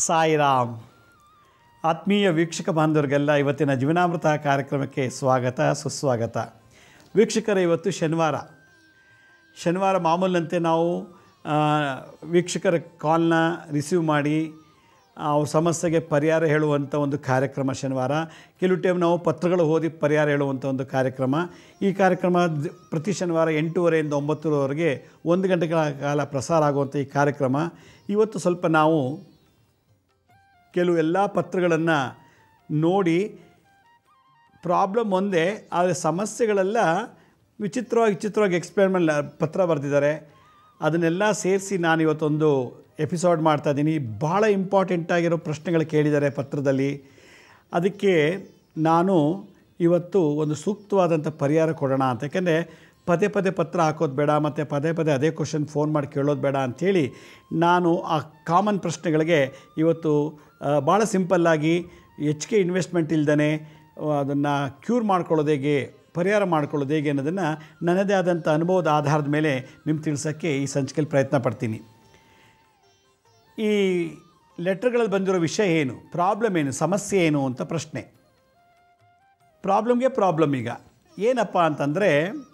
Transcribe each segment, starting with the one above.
ಸಾಯಿರಾಮ್ ಆತ್ಮೀಯ ವೀಕ್ಷಕ ಬಾಂಧವರಿಗೆಲ್ಲ ಇವತ್ತಿನ ಜೀವನಾಮೃತ ಕಾರ್ಯಕ್ರಮಕ್ಕೆ ಸ್ವಾಗತ ಸುಸ್ವಾಗತ ವೀಕ್ಷಕರ ಇವತ್ತು ಶನಿವಾರ ಶನಿವಾರ ಮಾಮೂಲಿನಂತೆ ನಾವು ಆ, ವೀಕ್ಷಕರ ಕಾಲ್ನ ರಿಸೀವ್ ಮಾಡಿ ಅವ್ರ ಸಮಸ್ಯೆಗೆ ಪರಿಹಾರ ಹೇಳುವಂಥ ಒಂದು ಕಾರ್ಯಕ್ರಮ ಶನಿವಾರ ಕೆಲವು ಟೈಮ್ ನಾವು ಪತ್ರಗಳು ಓದಿ ಪರಿಹಾರ ಹೇಳುವಂಥ ಒಂದು ಕಾರ್ಯಕ್ರಮ ಈ ಕಾರ್ಯಕ್ರಮ ದ್- ಪ್ರತಿ ಶನಿವಾರ ಎಂಟೂವರೆಯಿಂದ ಒಂಬತ್ತರವರೆಗೆ ಒಂದು ಗಂಟೆಗಳ ಕಾಲ ಪ್ರಸಾರ ಆಗುವಂಥ ಈ ಕಾರ್ಯಕ್ರಮ ಇವತ್ತು ಸ್ವಲ್ಪ ನಾವು ಕೆಲವು ಎಲ್ಲ ಪತ್ರಗಳನ್ನು ನೋಡಿ ಪ್ರಾಬ್ಲಮ್ ಒಂದೇ ಆದರೆ ಸಮಸ್ಯೆಗಳೆಲ್ಲ ವಿಚಿತ್ರವಾಗಿ ವಿಚಿತ್ರವಾಗಿ ಎಕ್ಸ್ಪ್ಲೇನ್ ಮಾಡಿ ಪತ್ರ ಬರೆದಿದ್ದಾರೆ ಅದನ್ನೆಲ್ಲ ಸೇರಿಸಿ ನಾನು ಇವತ್ತೊಂದು ಎಪಿಸೋಡ್ ಮಾಡ್ತಾಯಿದ್ದೀನಿ ಭಾಳ ಇಂಪಾರ್ಟೆಂಟ್ ಆಗಿರೋ ಪ್ರಶ್ನೆಗಳು ಕೇಳಿದ್ದಾರೆ ಪತ್ರದಲ್ಲಿ ಅದಕ್ಕೆ ನಾನು ಇವತ್ತು ಒಂದು ಸೂಕ್ತವಾದಂಥ ಪರಿಹಾರ ಕೊಡೋಣ ಅಂತ ಯಾಕೆಂದರೆ ಪದೇ ಪದೇ ಪತ್ರ ಹಾಕೋದು ಬೇಡ ಮತ್ತು ಪದೇ ಪದೇ ಅದೇ ಕ್ವಶನ್ ಫೋನ್ ಮಾಡಿ ಕೇಳೋದು ಬೇಡ ಅಂಥೇಳಿ ನಾನು ಆ ಕಾಮನ್ ಪ್ರಶ್ನೆಗಳಿಗೆ ಇವತ್ತು ಆ, ಭಾಳ ಸಿಂಪಲ್ಲಾಗಿ ಹೆಚ್ಚಿಗೆ ಇನ್ವೆಸ್ಟ್ಮೆಂಟ್ ಇಲ್ದೇ ಅದನ್ನು ಕ್ಯೂರ್ ಮಾಡ್ಕೊಳ್ಳೋದು ಹೇಗೆ ಪರಿಹಾರ ಮಾಡ್ಕೊಳ್ಳೋದು ಹೇಗೆ ಅನ್ನೋದನ್ನು ನನ್ನದೇ ಆದಂಥ ಅನುಭವದ ಆಧಾರದ ಮೇಲೆ ನಿಮ್ಗೆ ತಿಳಿಸೋಕ್ಕೆ ಈ ಸಂಚಿಕೆಯಲ್ಲಿ ಪ್ರಯತ್ನ ಪಡ್ತೀನಿ ಈ ಲೆಟ್ರ್ಗಳಲ್ಲಿ ಬಂದಿರೋ ವಿಷಯ ಏನು ಪ್ರಾಬ್ಲಮ್ ಏನು ಸಮಸ್ಯೆ ಏನು ಅಂತ ಪ್ರಶ್ನೆ ಪ್ರಾಬ್ಲಮ್ಗೆ ಪ್ರಾಬ್ಲಮ್ ಈಗ ಏನಪ್ಪ ಅಂತಂದರೆ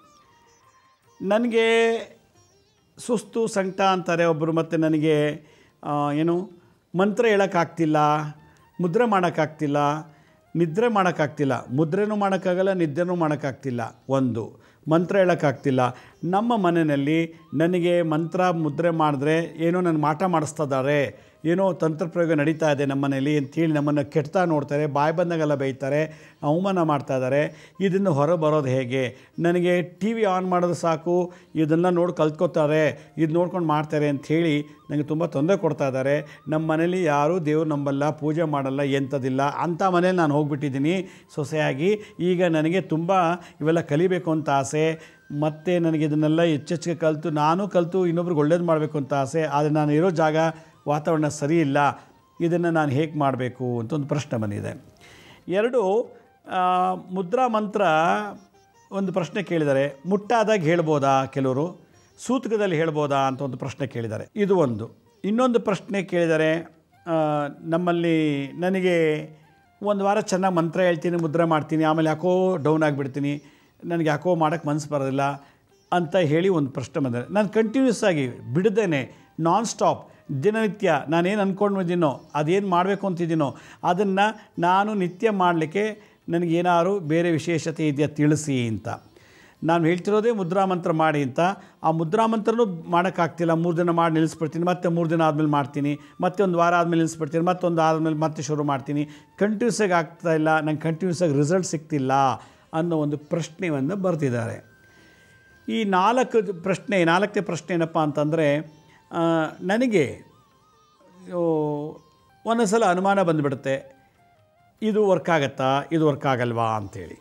ನನಗೆ ಸುಸ್ತು ಸಂಕಟ ಅಂತಾರೆ ಒಬ್ಬರು ಮತ್ತು ನನಗೆ ಆ, ಏನು ಮಂತ್ರ ಹೇಳೋಕ್ಕಾಗ್ತಿಲ್ಲ ಮುದ್ರೆ ಮಾಡೋಕ್ಕಾಗ್ತಿಲ್ಲ ನಿದ್ರೆ ಮಾಡೋಕ್ಕಾಗ್ತಿಲ್ಲ ಮುದ್ರೆನೂ ಮಾಡೋಕ್ಕಾಗಲ್ಲ ನಿದ್ರೆನೂ ಮಾಡೋಕ್ಕಾಗ್ತಿಲ್ಲ ಒಂದು ಮಂತ್ರ ಹೇಳೋಕ್ಕಾಗ್ತಿಲ್ಲ ನಮ್ಮ ಮನೆಯಲ್ಲಿ ನನಗೆ ಮಂತ್ರ ಮುದ್ರೆ ಮಾಡಿದ್ರೆ ಏನೋ ನನ್ನ ಮಾಟ ಮಾಡಿಸ್ತಿದ್ದಾರೆ ಏನೋ ತಂತ್ರ ಪ್ರಯೋಗ ನಡೀತಾ ಇದೆ ನಮ್ಮ ಮನೇಲಿ ಅಂತೇಳಿ ನಮ್ಮನ್ನು ಕೆಡ್ತಾ ನೋಡ್ತಾರೆ ಬಾಯಿ ಬಂದಾಗೆಲ್ಲ ಬೈತಾರೆ ಅವಮಾನ ಮಾಡ್ತಾ ಇದ್ದಾರೆ ಇದನ್ನು ಹೊರ ಬರೋದು ಹೇಗೆ ನನಗೆ ಟಿ ವಿ ಆನ್ ಮಾಡೋದು ಸಾಕು ಇದನ್ನು ನೋಡಿ ಕಲ್ತ್ಕೋತಾರೆ ಇದು ನೋಡ್ಕೊಂಡು ಮಾಡ್ತಾರೆ ಅಂಥೇಳಿ ನನಗೆ ತುಂಬ ತೊಂದರೆ ಕೊಡ್ತಾ ಇದ್ದಾರೆ ನಮ್ಮ ಮನೇಲಿ ಯಾರೂ ದೇವ್ರು ನಂಬಲ್ಲ ಪೂಜೆ ಮಾಡಲ್ಲ ಎಂಥದಿಲ್ಲ ಅಂಥ ಮನೇಲಿ ನಾನು ಹೋಗ್ಬಿಟ್ಟಿದ್ದೀನಿ ಸೊಸೆಯಾಗಿ ಈಗ ನನಗೆ ತುಂಬ ಇವೆಲ್ಲ ಕಲಿಬೇಕು ಅಂತ ಆಸೆ ಮತ್ತು ನನಗೆ ಇದನ್ನೆಲ್ಲ ಹೆಚ್ಚೆಚ್ಚಿಗೆ ಕಲಿತು ನಾನು ಕಲಿತು ಇನ್ನೊಬ್ರಿಗೆ ಒಳ್ಳೇದು ಮಾಡಬೇಕು ಅಂತ ಆಸೆ ಆದರೆ ನಾನು ಇರೋ ಜಾಗ ವಾತಾವರಣ ಸರಿ ಇಲ್ಲ ಇದನ್ನು ನಾನು ಹೇಗೆ ಮಾಡಬೇಕು ಅಂತ ಒಂದು ಪ್ರಶ್ನೆ ಬಂದಿದೆ ಎರಡು ಆ, ಮುದ್ರಾ ಮಂತ್ರ ಒಂದು ಪ್ರಶ್ನೆ ಕೇಳಿದ್ದಾರೆ ಮುಟ್ಟಾದಾಗ ಹೇಳ್ಬೋದಾ ಕೆಲವರು ಸೂತಕದಲ್ಲಿ ಹೇಳ್ಬೋದಾ ಅಂತ ಒಂದು ಪ್ರಶ್ನೆ ಕೇಳಿದ್ದಾರೆ ಇದು ಒಂದು ಇನ್ನೊಂದು ಪ್ರಶ್ನೆ ಕೇಳಿದ್ದಾರೆ ಆ, ನಮ್ಮಲ್ಲಿ ನನಗೆ ಒಂದು ವಾರ ಚೆನ್ನಾಗಿ ಮಂತ್ರ ಹೇಳ್ತೀನಿ ಮುದ್ರೆ ಮಾಡ್ತೀನಿ ಆಮೇಲೆ ಯಾಕೋ ಡೌನ್ ಆಗಿಬಿಡ್ತೀನಿ ನನಗೆ ಯಾಕೋ ಮಾಡೋಕ್ಕೆ ಮನಸ್ಸು ಬರೋದಿಲ್ಲ ಅಂತ ಹೇಳಿ ಒಂದು ಪ್ರಶ್ನೆ ಬಂದರೆ ನಾನು ಕಂಟಿನ್ಯೂಸ್ ಆಗಿ ಬಿಡದೇನೆ ನಾನ್ ಸ್ಟಾಪ್ ದಿನನಿತ್ಯ ನಾನೇನು ಅಂದ್ಕೊಂಡಿದ್ದೀನೋ ಅದೇನು ಮಾಡಬೇಕು ಅಂತಿದ್ದೀನೋ ಅದನ್ನು ನಾನು ನಿತ್ಯ ಮಾಡಲಿಕ್ಕೆ ನನಗೇನಾದ್ರು ಬೇರೆ ವಿಶೇಷತೆ ಇದೆಯಾ ತಿಳಿಸಿ ಅಂತ ನಾನು ಹೇಳ್ತಿರೋದೇ ಮುದ್ರಾ ಮಂತ್ರ ಮಾಡಿ ಅಂತ ಆ ಮುದ್ರಾ ಮಂತ್ರನೂ ಮಾಡೋಕ್ಕಾಗ್ತಿಲ್ಲ ಮೂರು ದಿನ ಮಾಡಿ ನಿಲ್ಲಿಸ್ಬಿಡ್ತೀನಿ ಮತ್ತೆ ಮೂರು ದಿನ ಆದಮೇಲೆ ಮಾಡ್ತೀನಿ ಮತ್ತೆ ಒಂದು ವಾರ ಆದಮೇಲೆ ನಿಲ್ಲಿಸ್ಬಿಡ್ತೀನಿ ಮತ್ತೊಂದು ಆದಮೇಲೆ ಮತ್ತೆ ಶುರು ಮಾಡ್ತೀನಿ ಕಂಟಿನ್ಯೂಸ್ ಆಗಿ ಆಗ್ತಾ ಇಲ್ಲ ನಂಗೆ ಕಂಟಿನ್ಯೂಸ್ ಆಗಿ ರಿಸಲ್ಟ್ ಸಿಗ್ತಿಲ್ಲ ಅನ್ನೋ ಒಂದು ಪ್ರಶ್ನೆಯನ್ನು ಬರೆದಿದ್ದಾರೆ ಈ ನಾಲ್ಕು ಪ್ರಶ್ನೆ ನಾಲ್ಕನೇ ಪ್ರಶ್ನೆ ಏನಪ್ಪ ಅಂತಂದರೆ ಆ, ನನಗೆ ಓ, ಒಂದೊಂದು ಸಲ ಅನುಮಾನ ಬಂದುಬಿಡುತ್ತೆ ಇದು ವರ್ಕ್ ಆಗತ್ತಾ ಇದು ವರ್ಕ್ ಆಗಲ್ವಾ ಅಂಥೇಳಿ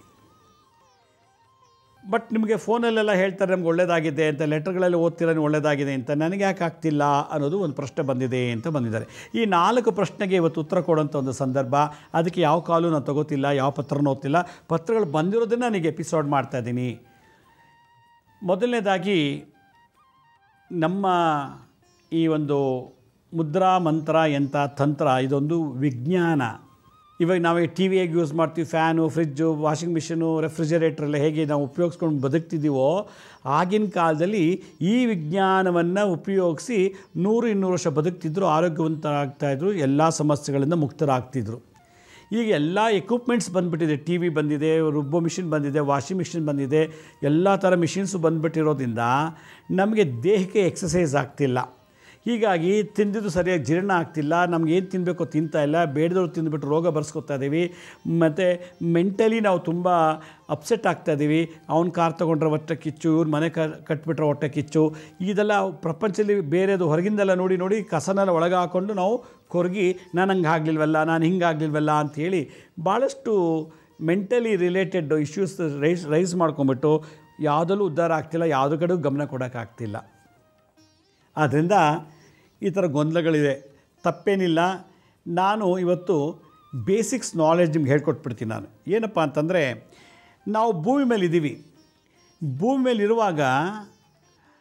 ಬಟ್ ನಿಮಗೆ ಫೋನಲ್ಲೆಲ್ಲ ಹೇಳ್ತಾರೆ ನಮ್ಗೆ ಒಳ್ಳೇದಾಗಿದೆ ಅಂತ ಲೆಟರ್ಗಳಲ್ಲಿ ಓದ್ತೀರ ನೀವು ಒಳ್ಳೇದಾಗಿದೆ ಅಂತ ನನಗೆ ಯಾಕೆ ಆಗ್ತಿಲ್ಲ ಅನ್ನೋದು ಒಂದು ಪ್ರಶ್ನೆ ಬಂದಿದೆ ಅಂತ ಬಂದಿದ್ದಾರೆ ಈ ನಾಲ್ಕು ಪ್ರಶ್ನೆಗೆ ಇವತ್ತು ಉತ್ತರ ಕೊಡೋಂಥ ಒಂದು ಸಂದರ್ಭ ಅದಕ್ಕೆ ಯಾವ ಕಾಲು ನಾನು ತಗೋತಿಲ್ಲ ಯಾವ ಪತ್ರನೂ ಓದ್ತಿಲ್ಲ ಪತ್ರಗಳು ಬಂದಿರೋದನ್ನು ನನಗೆ ಎಪಿಸೋಡ್ ಮಾಡ್ತಾಯಿದ್ದೀನಿ ಮೊದಲನೇದಾಗಿ ನಮ್ಮ ಈ ಒಂದು ಮುದ್ರಾ ಮಂತ್ರ ಎಂಥ ತಂತ್ರ ಇದೊಂದು ವಿಜ್ಞಾನ ಇವಾಗ ನಾವು ಟಿ ವಿ ಹೇಗೆ ಯೂಸ್ ಮಾಡ್ತೀವಿ fan fridge washing machine refrigerator ಎಲ್ಲ ಹೇಗೆ ನಾವು ಉಪಯೋಗಿಸ್ಕೊಂಡು ಬದುಕ್ತಿದ್ದೀವೋ ಆಗಿನ ಕಾಲದಲ್ಲಿ ಈ ವಿಜ್ಞಾನವನ್ನು ಉಪಯೋಗಿಸಿ ನೂರು ಇನ್ನೂರು ವರ್ಷ ಬದುಕ್ತಿದ್ರು ಆರೋಗ್ಯವಂತರಾಗ್ತಾಯಿದ್ರು ಎಲ್ಲ ಸಮಸ್ಯೆಗಳಿಂದ ಮುಕ್ತರಾಗ್ತಿದ್ರು ಈಗ ಎಲ್ಲ ಎಕ್ವಿಪ್ಮೆಂಟ್ಸ್ ಬಂದುಬಿಟ್ಟಿದೆ ಟಿ ವಿ ಬಂದಿದೆ ರುಬ್ಬೋ ಮಿಷಿನ್ ಬಂದಿದೆ ವಾಷಿಂಗ್ ಮಿಷಿನ್ ಬಂದಿದೆ ಎಲ್ಲ ಥರ ಮಿಷಿನ್ಸು ಬಂದುಬಿಟ್ಟಿರೋದ್ರಿಂದ ನಮಗೆ ದೇಹಕ್ಕೆ ಎಕ್ಸಸೈಸ್ ಆಗ್ತಿಲ್ಲ ಹೀಗಾಗಿ ತಿಂದಿದ್ದು ಸರಿಯಾಗಿ ಜೀರ್ಣ ಆಗ್ತಿಲ್ಲ ನಮ್ಗೆ ಏನು ತಿನ್ನಬೇಕೋ ತಿಂತಾ ಇಲ್ಲ ಬೇಡದವ್ರು ತಿಂದುಬಿಟ್ಟು ರೋಗ ಬರ್ಸ್ಕೊತಾ ಇದ್ದೀವಿ ಮತ್ತು ಮೆಂಟಲಿ ನಾವು ತುಂಬ ಅಪ್ಸೆಟ್ ಆಗ್ತಾ ಇದ್ದೀವಿ ಅವ್ನ ಕಾರ್ ತೊಗೊಂಡ್ರೆ ಹೊಟ್ಟೆ ಕಿಚ್ಚು ಇವ್ರ ಮನೆ ಕ ಕಟ್ಬಿಟ್ರೆ ಹೊಟ್ಟೆ ಕಿಚ್ಚು ಇದೆಲ್ಲ ಪ್ರಪಂಚದಲ್ಲಿ ಬೇರೆದು ಹೊರಗಿಂದೆಲ್ಲ ನೋಡಿ ನೋಡಿ ಕಸನೆಲ್ಲ ಒಳಗೆ ಹಾಕ್ಕೊಂಡು ನಾವು ಕೊರಗಿ ನಾನು ಹಂಗೆ ಆಗಲಿಲ್ವಲ್ಲ ನಾನು ಹಿಂಗೆ ಆಗಲಿಲ್ವಲ್ಲ ಅಂಥೇಳಿ ಭಾಳಷ್ಟು mentally related issues rise rise ಮಾಡ್ಕೊಂಬಿಟ್ಟು ಯಾವುದಲ್ಲೂ ಉದ್ಧಾರ ಆಗ್ತಿಲ್ಲ ಯಾವುದ್ರ ಕಡೆಗೂ ಗಮನ ಕೊಡೋಕ್ಕಾಗ್ತಿಲ್ಲ ಆದ್ದರಿಂದ ಈ ಥರ ಗೊಂದಲಗಳಿದೆ ತಪ್ಪೇನಿಲ್ಲ ನಾನು ಇವತ್ತು ಬೇಸಿಕ್ಸ್ ನಾಲೆಡ್ಜ್ ನಿಮ್ಗೆ ಹೇಳ್ಕೊಟ್ಬಿಡ್ತೀನಿ ನಾನು ಏನಪ್ಪ ಅಂತಂದರೆ ನಾವು ಭೂಮಿ ಮೇಲೆ ಇದ್ದೀವಿ ಭೂಮಿ ಮೇಲೆ ಇರುವಾಗ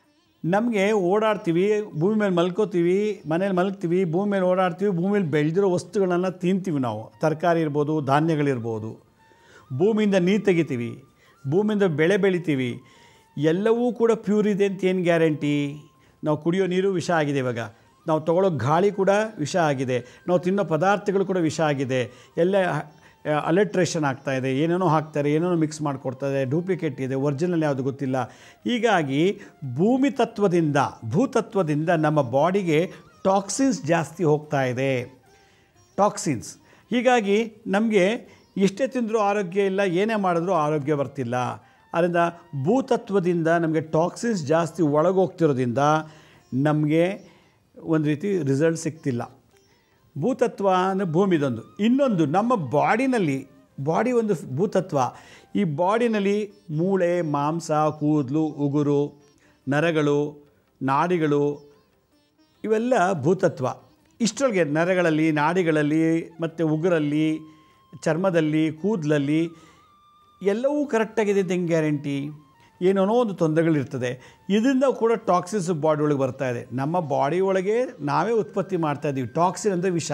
ನಮಗೆ ಓಡಾಡ್ತೀವಿ ಭೂಮಿ ಮೇಲೆ ಮಲ್ಕೋತೀವಿ ಮನೇಲಿ ಮಲ್ಗ್ತೀವಿ ಭೂಮಿ ಮೇಲೆ ಓಡಾಡ್ತೀವಿ ಭೂಮಿಯಲ್ಲಿ ಬೆಳೆದಿರೋ ವಸ್ತುಗಳನ್ನ ತಿಂತೀವಿ ನಾವು ತರಕಾರಿ ಇರ್ಬೋದು ಧಾನ್ಯಗಳಿರ್ಬೋದು ಭೂಮಿಯಿಂದ ನೀರು ತೆಗಿತೀವಿ ಭೂಮಿಯಿಂದ ಬೆಳೆ ಬೆಳಿತೀವಿ ಎಲ್ಲವೂ ಕೂಡ ಪ್ಯೂರ್ ಇದೆ ಅಂತ ಏನು ಗ್ಯಾರಂಟಿ ನಾವು ಕುಡಿಯೋ ನೀರು ವಿಷ ಆಗಿದೆ ಇವಾಗ ನಾವು ತಗೊಳ್ಳೋ ಗಾಳಿ ಕೂಡ ವಿಷ ಆಗಿದೆ ನಾವು ತಿನ್ನೋ ಪದಾರ್ಥಗಳು ಕೂಡ ವಿಷ ಆಗಿದೆ ಎಲ್ಲ ಅಲೆಟ್ರೇಷನ್ ಆಗ್ತಾ ಇದೆ ಏನೇನೋ ಹಾಕ್ತಾರೆ ಏನೇನೋ ಮಿಕ್ಸ್ ಮಾಡಿಕೊಡ್ತಾರೆ ಡೂಪ್ಲಿಕೇಟ್ ಇದೆ ಒರಿಜಿನಲ್ ಯಾವುದು ಗೊತ್ತಿಲ್ಲ ಹೀಗಾಗಿ ಭೂಮಿ ತತ್ವದಿಂದ ಭೂತತ್ವದಿಂದ ನಮ್ಮ ಬಾಡಿಗೆ ಟಾಕ್ಸಿನ್ಸ್ ಜಾಸ್ತಿ ಹೋಗ್ತಾ ಇದೆ ಟಾಕ್ಸಿನ್ಸ್ ಹೀಗಾಗಿ ನಮಗೆ ಎಷ್ಟೇ ತಿಂದರೂ ಆರೋಗ್ಯ ಇಲ್ಲ ಏನೇ ಮಾಡಿದ್ರೂ ಆರೋಗ್ಯ ಬರ್ತಿಲ್ಲ ಅದರಿಂದ ಭೂತತ್ವದಿಂದ ನಮಗೆ ಟಾಕ್ಸಿನ್ಸ್ ಜಾಸ್ತಿ ಒಳಗೋಗ್ತಿರೋದ್ರಿಂದ ನಮಗೆ ಒಂದು ರೀತಿ ರಿಸಲ್ಟ್ ಸಿಗ್ತಿಲ್ಲ ಭೂತತ್ವ ಅಂದರೆ ಭೂಮಿದೊಂದು ಇನ್ನೊಂದು ನಮ್ಮ ಬಾಡಿನಲ್ಲಿ ಬಾಡಿ ಒಂದು ಭೂತತ್ವ ಈ ಬಾಡಿನಲ್ಲಿ ಮೂಳೆ ಮಾಂಸ ಕೂದಲು ಉಗುರು ನರಗಳು ನಾಡಿಗಳು ಇವೆಲ್ಲ ಭೂತತ್ವ ಇಷ್ಟರೊಳಗೆ ನರಗಳಲ್ಲಿ ನಾಡಿಗಳಲ್ಲಿ ಮತ್ತು ಉಗುರಲ್ಲಿ ಚರ್ಮದಲ್ಲಿ ಕೂದಲಲ್ಲಿ ಎಲ್ಲವೂ ಕರೆಕ್ಟಾಗಿದೆ ಅಂತ ಹೆಂಗೆ ಗ್ಯಾರಂಟಿ ಏನೇನೋ ಒಂದು ತೊಂದರೆಗಳಿರ್ತದೆ ಇದರಿಂದ ಕೂಡ ಟಾಕ್ಸಿನ್ಸ್ ಬಾಡಿ ಒಳಗೆ ಬರ್ತಾ ಇದೆ ನಮ್ಮ ಬಾಡಿ ಒಳಗೆ ನಾವೇ ಉತ್ಪತ್ತಿ ಮಾಡ್ತಾ ಇದ್ದೀವಿ ಟಾಕ್ಸಿನ್ ಅಂದರೆ ವಿಷ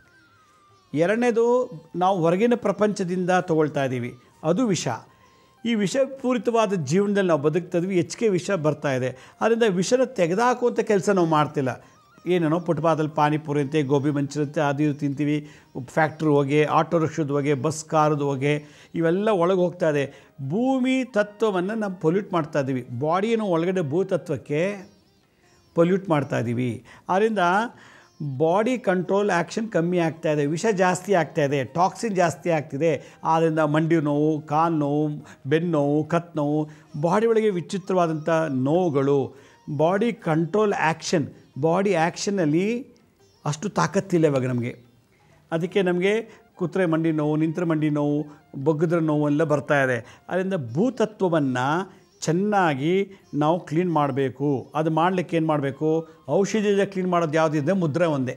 ಎರಡನೇದು ನಾವು ಹೊರಗಿನ ಪ್ರಪಂಚದಿಂದ ತಗೊಳ್ತಾ ಇದ್ದೀವಿ ಅದು ವಿಷ ಈ ವಿಷಪೂರಿತವಾದ ಜೀವನದಲ್ಲಿ ನಾವು ಬದುಕ್ತಾ ಇದ್ವಿ ಹೆಚ್ಚಿಗೆ ವಿಷ ಬರ್ತಾ ಇದೆ ಅದರಿಂದ ವಿಷನ ತೆಗೆದುಹಾಕುವಂಥ ಕೆಲಸ ನಾವು ಮಾಡ್ತಿಲ್ಲ ಏನೇನೋ ಫುಟ್ಪಾದಲ್ಲಿ ಪಾನಿಪುರಿ ಅಂತೆ ಗೋಬಿ ಮಂಚೂರಿಯಂತೆ ಅದು ಇದು ತಿಂತೀವಿ ಫ್ಯಾಕ್ಟ್ರಿ ಹೋಗಿ ಆಟೋ ರಿಕ್ಷದ ಹೋಗಿ ಬಸ್ ಕಾರದು ಹೋಗಿ ಇವೆಲ್ಲ ಒಳಗೆ ಹೋಗ್ತಾ ಇದೆ ಭೂಮಿ ತತ್ವವನ್ನು ನಾವು ಪೊಲ್ಯೂಟ್ ಮಾಡ್ತಾ ಇದ್ದೀವಿ ಬಾಡಿಯನ್ನು ಒಳಗಡೆ ಭೂತತ್ವಕ್ಕೆ ಪೊಲ್ಯೂಟ್ ಮಾಡ್ತಾ ಇದ್ದೀವಿ ಆದ್ದರಿಂದ ಬಾಡಿ ಕಂಟ್ರೋಲ್ ಆ್ಯಕ್ಷನ್ ಕಮ್ಮಿ ಆಗ್ತಾ ಇದೆ ವಿಷ ಜಾಸ್ತಿ ಆಗ್ತಾ ಇದೆ ಟಾಕ್ಸಿನ್ ಜಾಸ್ತಿ ಆಗ್ತಿದೆ ಆದ್ದರಿಂದ ಮಂಡಿ ನೋವು ಕಾಲು ನೋವು ಬೆನ್ನು ನೋವು ಕತ್ ನೋವು ಬಾಡಿ ಒಳಗೆ ವಿಚಿತ್ರವಾದಂಥ ನೋವುಗಳು ಬಾಡಿ ಕಂಟ್ರೋಲ್ ಆ್ಯಕ್ಷನ್ ಬಾಡಿ ಆ್ಯಕ್ಷನಲ್ಲಿ ಅಷ್ಟು ತಾಕತ್ತಿಲ್ಲ ಇವಾಗ ನಮಗೆ ಅದಕ್ಕೆ ನಮಗೆ ಕುತ್ರೆ ಮಂಡಿ ನೋವು ನಿಂತರ ಮಂಡಿ ನೋವು ಬಗ್ಗದ್ರ ನೋವು ಎಲ್ಲ ಬರ್ತಾ ಇದೆ ಅದರಿಂದ ಭೂತತ್ವವನ್ನು ಚೆನ್ನಾಗಿ ನಾವು ಕ್ಲೀನ್ ಮಾಡಬೇಕು ಅದು ಮಾಡಲಿಕ್ಕೆ ಏನು ಮಾಡಬೇಕು ಔಷಧಿಯಿಂದ ಕ್ಲೀನ್ ಮಾಡೋದು ಯಾವುದಿದೆ ಮುದ್ರೆ ಒಂದೇ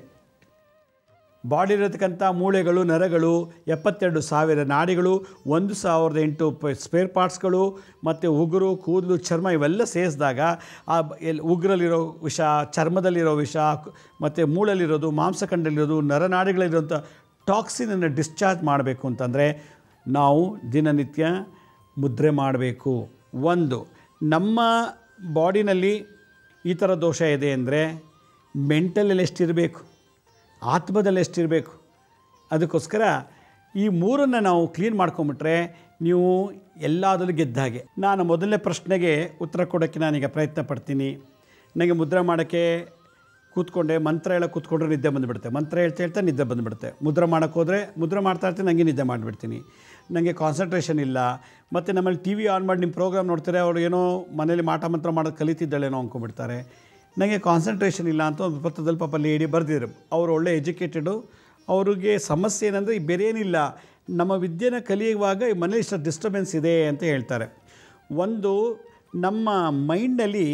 ಬಾಡಿ ಇರತಕ್ಕಂಥ ಮೂಳೆಗಳು ನರಗಳು ಎಪ್ಪತ್ತೆರಡು ಸಾವಿರ ನಾಡಿಗಳು ಒಂದು ಸಾವಿರದ ಎಂಟು ಪ ಸ್ಪೇರ್ ಪಾರ್ಟ್ಸ್ಗಳು ಮತ್ತು ಉಗುರು ಕೂದಲು ಚರ್ಮ ಇವೆಲ್ಲ ಸೇರಿಸಿದಾಗ ಆ ಬ- ಎಲ್ ಉಗುರಲ್ಲಿರೋ ವಿಷ ಚರ್ಮದಲ್ಲಿರೋ ವಿಷ ಮತ್ತು ಮೂಳಲ್ಲಿರೋದು ಮಾಂಸಖಂಡಲ್ಲಿರೋದು ನರನಾಡಿಗಳಲ್ಲಿರೋಂಥ ಟಾಕ್ಸಿನನ್ನು ಡಿಸ್ಚಾರ್ಜ್ ಮಾಡಬೇಕು ಅಂತಂದರೆ ನಾವು ದಿನನಿತ್ಯ ಮುದ್ರೆ ಮಾಡಬೇಕು ಒಂದು ನಮ್ಮ ಬಾಡಿನಲ್ಲಿ ಈ ಥರ ದೋಷ ಇದೆ ಅಂದರೆ ಮೆಂಟಲಲ್ಲಿ ಎಷ್ಟಿರಬೇಕು ಆತ್ಮದಲ್ಲಿ ಎಷ್ಟಿರಬೇಕು ಅದಕ್ಕೋಸ್ಕರ ಈ ಮೂರನ್ನು ನಾವು ಕ್ಲೀನ್ ಮಾಡ್ಕೊಂಬಿಟ್ರೆ ನೀವು ಎಲ್ಲದರಲ್ಲೂ ಗೆದ್ದ ಹಾಗೆ ನಾನು ಮೊದಲನೇ ಪ್ರಶ್ನೆಗೆ ಉತ್ತರ ಕೊಡೋಕ್ಕೆ ನಾನೀಗ ಪ್ರಯತ್ನ ಪಡ್ತೀನಿ ನನಗೆ ಮುದ್ರೆ ಮಾಡೋಕ್ಕೆ ಕೂತ್ಕೊಂಡೆ ಮಂತ್ರ ಹೇಳೋ ಕೂತ್ಕೊಂಡ್ರೆ ನಿದ್ದೆ ಬಂದುಬಿಡುತ್ತೆ ಮಂತ್ರ ಹೇಳ್ತಾ ಹೇಳ್ತಾ ನಿದ್ದೆ ಬಂದುಬಿಡುತ್ತೆ ಮುದ್ರೆ ಮಾಡೋಕ್ಕೆ ಹೋದರೆ ಮುದ್ರೆ ಮಾಡ್ತಾ ಇರ್ತೀನಿ ನನಗೆ ನಿದ್ದೆ ಮಾಡಿಬಿಡ್ತೀನಿ ನನಗೆ ಕಾನ್ಸಂಟ್ರೇಷನ್ ಇಲ್ಲ ಮತ್ತು ನಮ್ಮಲ್ಲಿ ಟಿ ವಿ ಆನ್ ಮಾಡಿ ನಿಮ್ಮ ಪ್ರೋಗ್ರಾಮ್ ನೋಡ್ತಾರೆ ಅವ್ರು ಏನೋ ಮನೇಲಿ ಮಾಟ ಮಂತ್ರ ಮಾಡೋದು ಕಲಿತಿದ್ದಾಳೇನೋ ಅಂದ್ಕೊಂಡ್ಬಿಡ್ತಾರೆ ನನಗೆ ಕಾನ್ಸಂಟ್ರೇಷನ್ ಇಲ್ಲ ಅಂತ ಒಂದು ಪತ್ರದಲ್ಲಿ ಪಾಪ ಲೇಡಿ ಬರೆದಿದ್ರು ಅವರು ಒಳ್ಳೆ ಎಜುಕೇಟೆಡು ಅವ್ರಿಗೆ ಸಮಸ್ಯೆ ಏನಂದರೆ ಬೇರೆ ಏನಿಲ್ಲ ನಮ್ಮ ವಿದ್ಯೆನ ಕಲಿಯುವಾಗ ಈ ಮನೇಲಿ ಇಷ್ಟು ಡಿಸ್ಟರ್ಬೆನ್ಸ್ ಇದೆ ಅಂತ ಹೇಳ್ತಾರೆ ಒಂದು ನಮ್ಮ ಮೈಂಡಲ್ಲಿ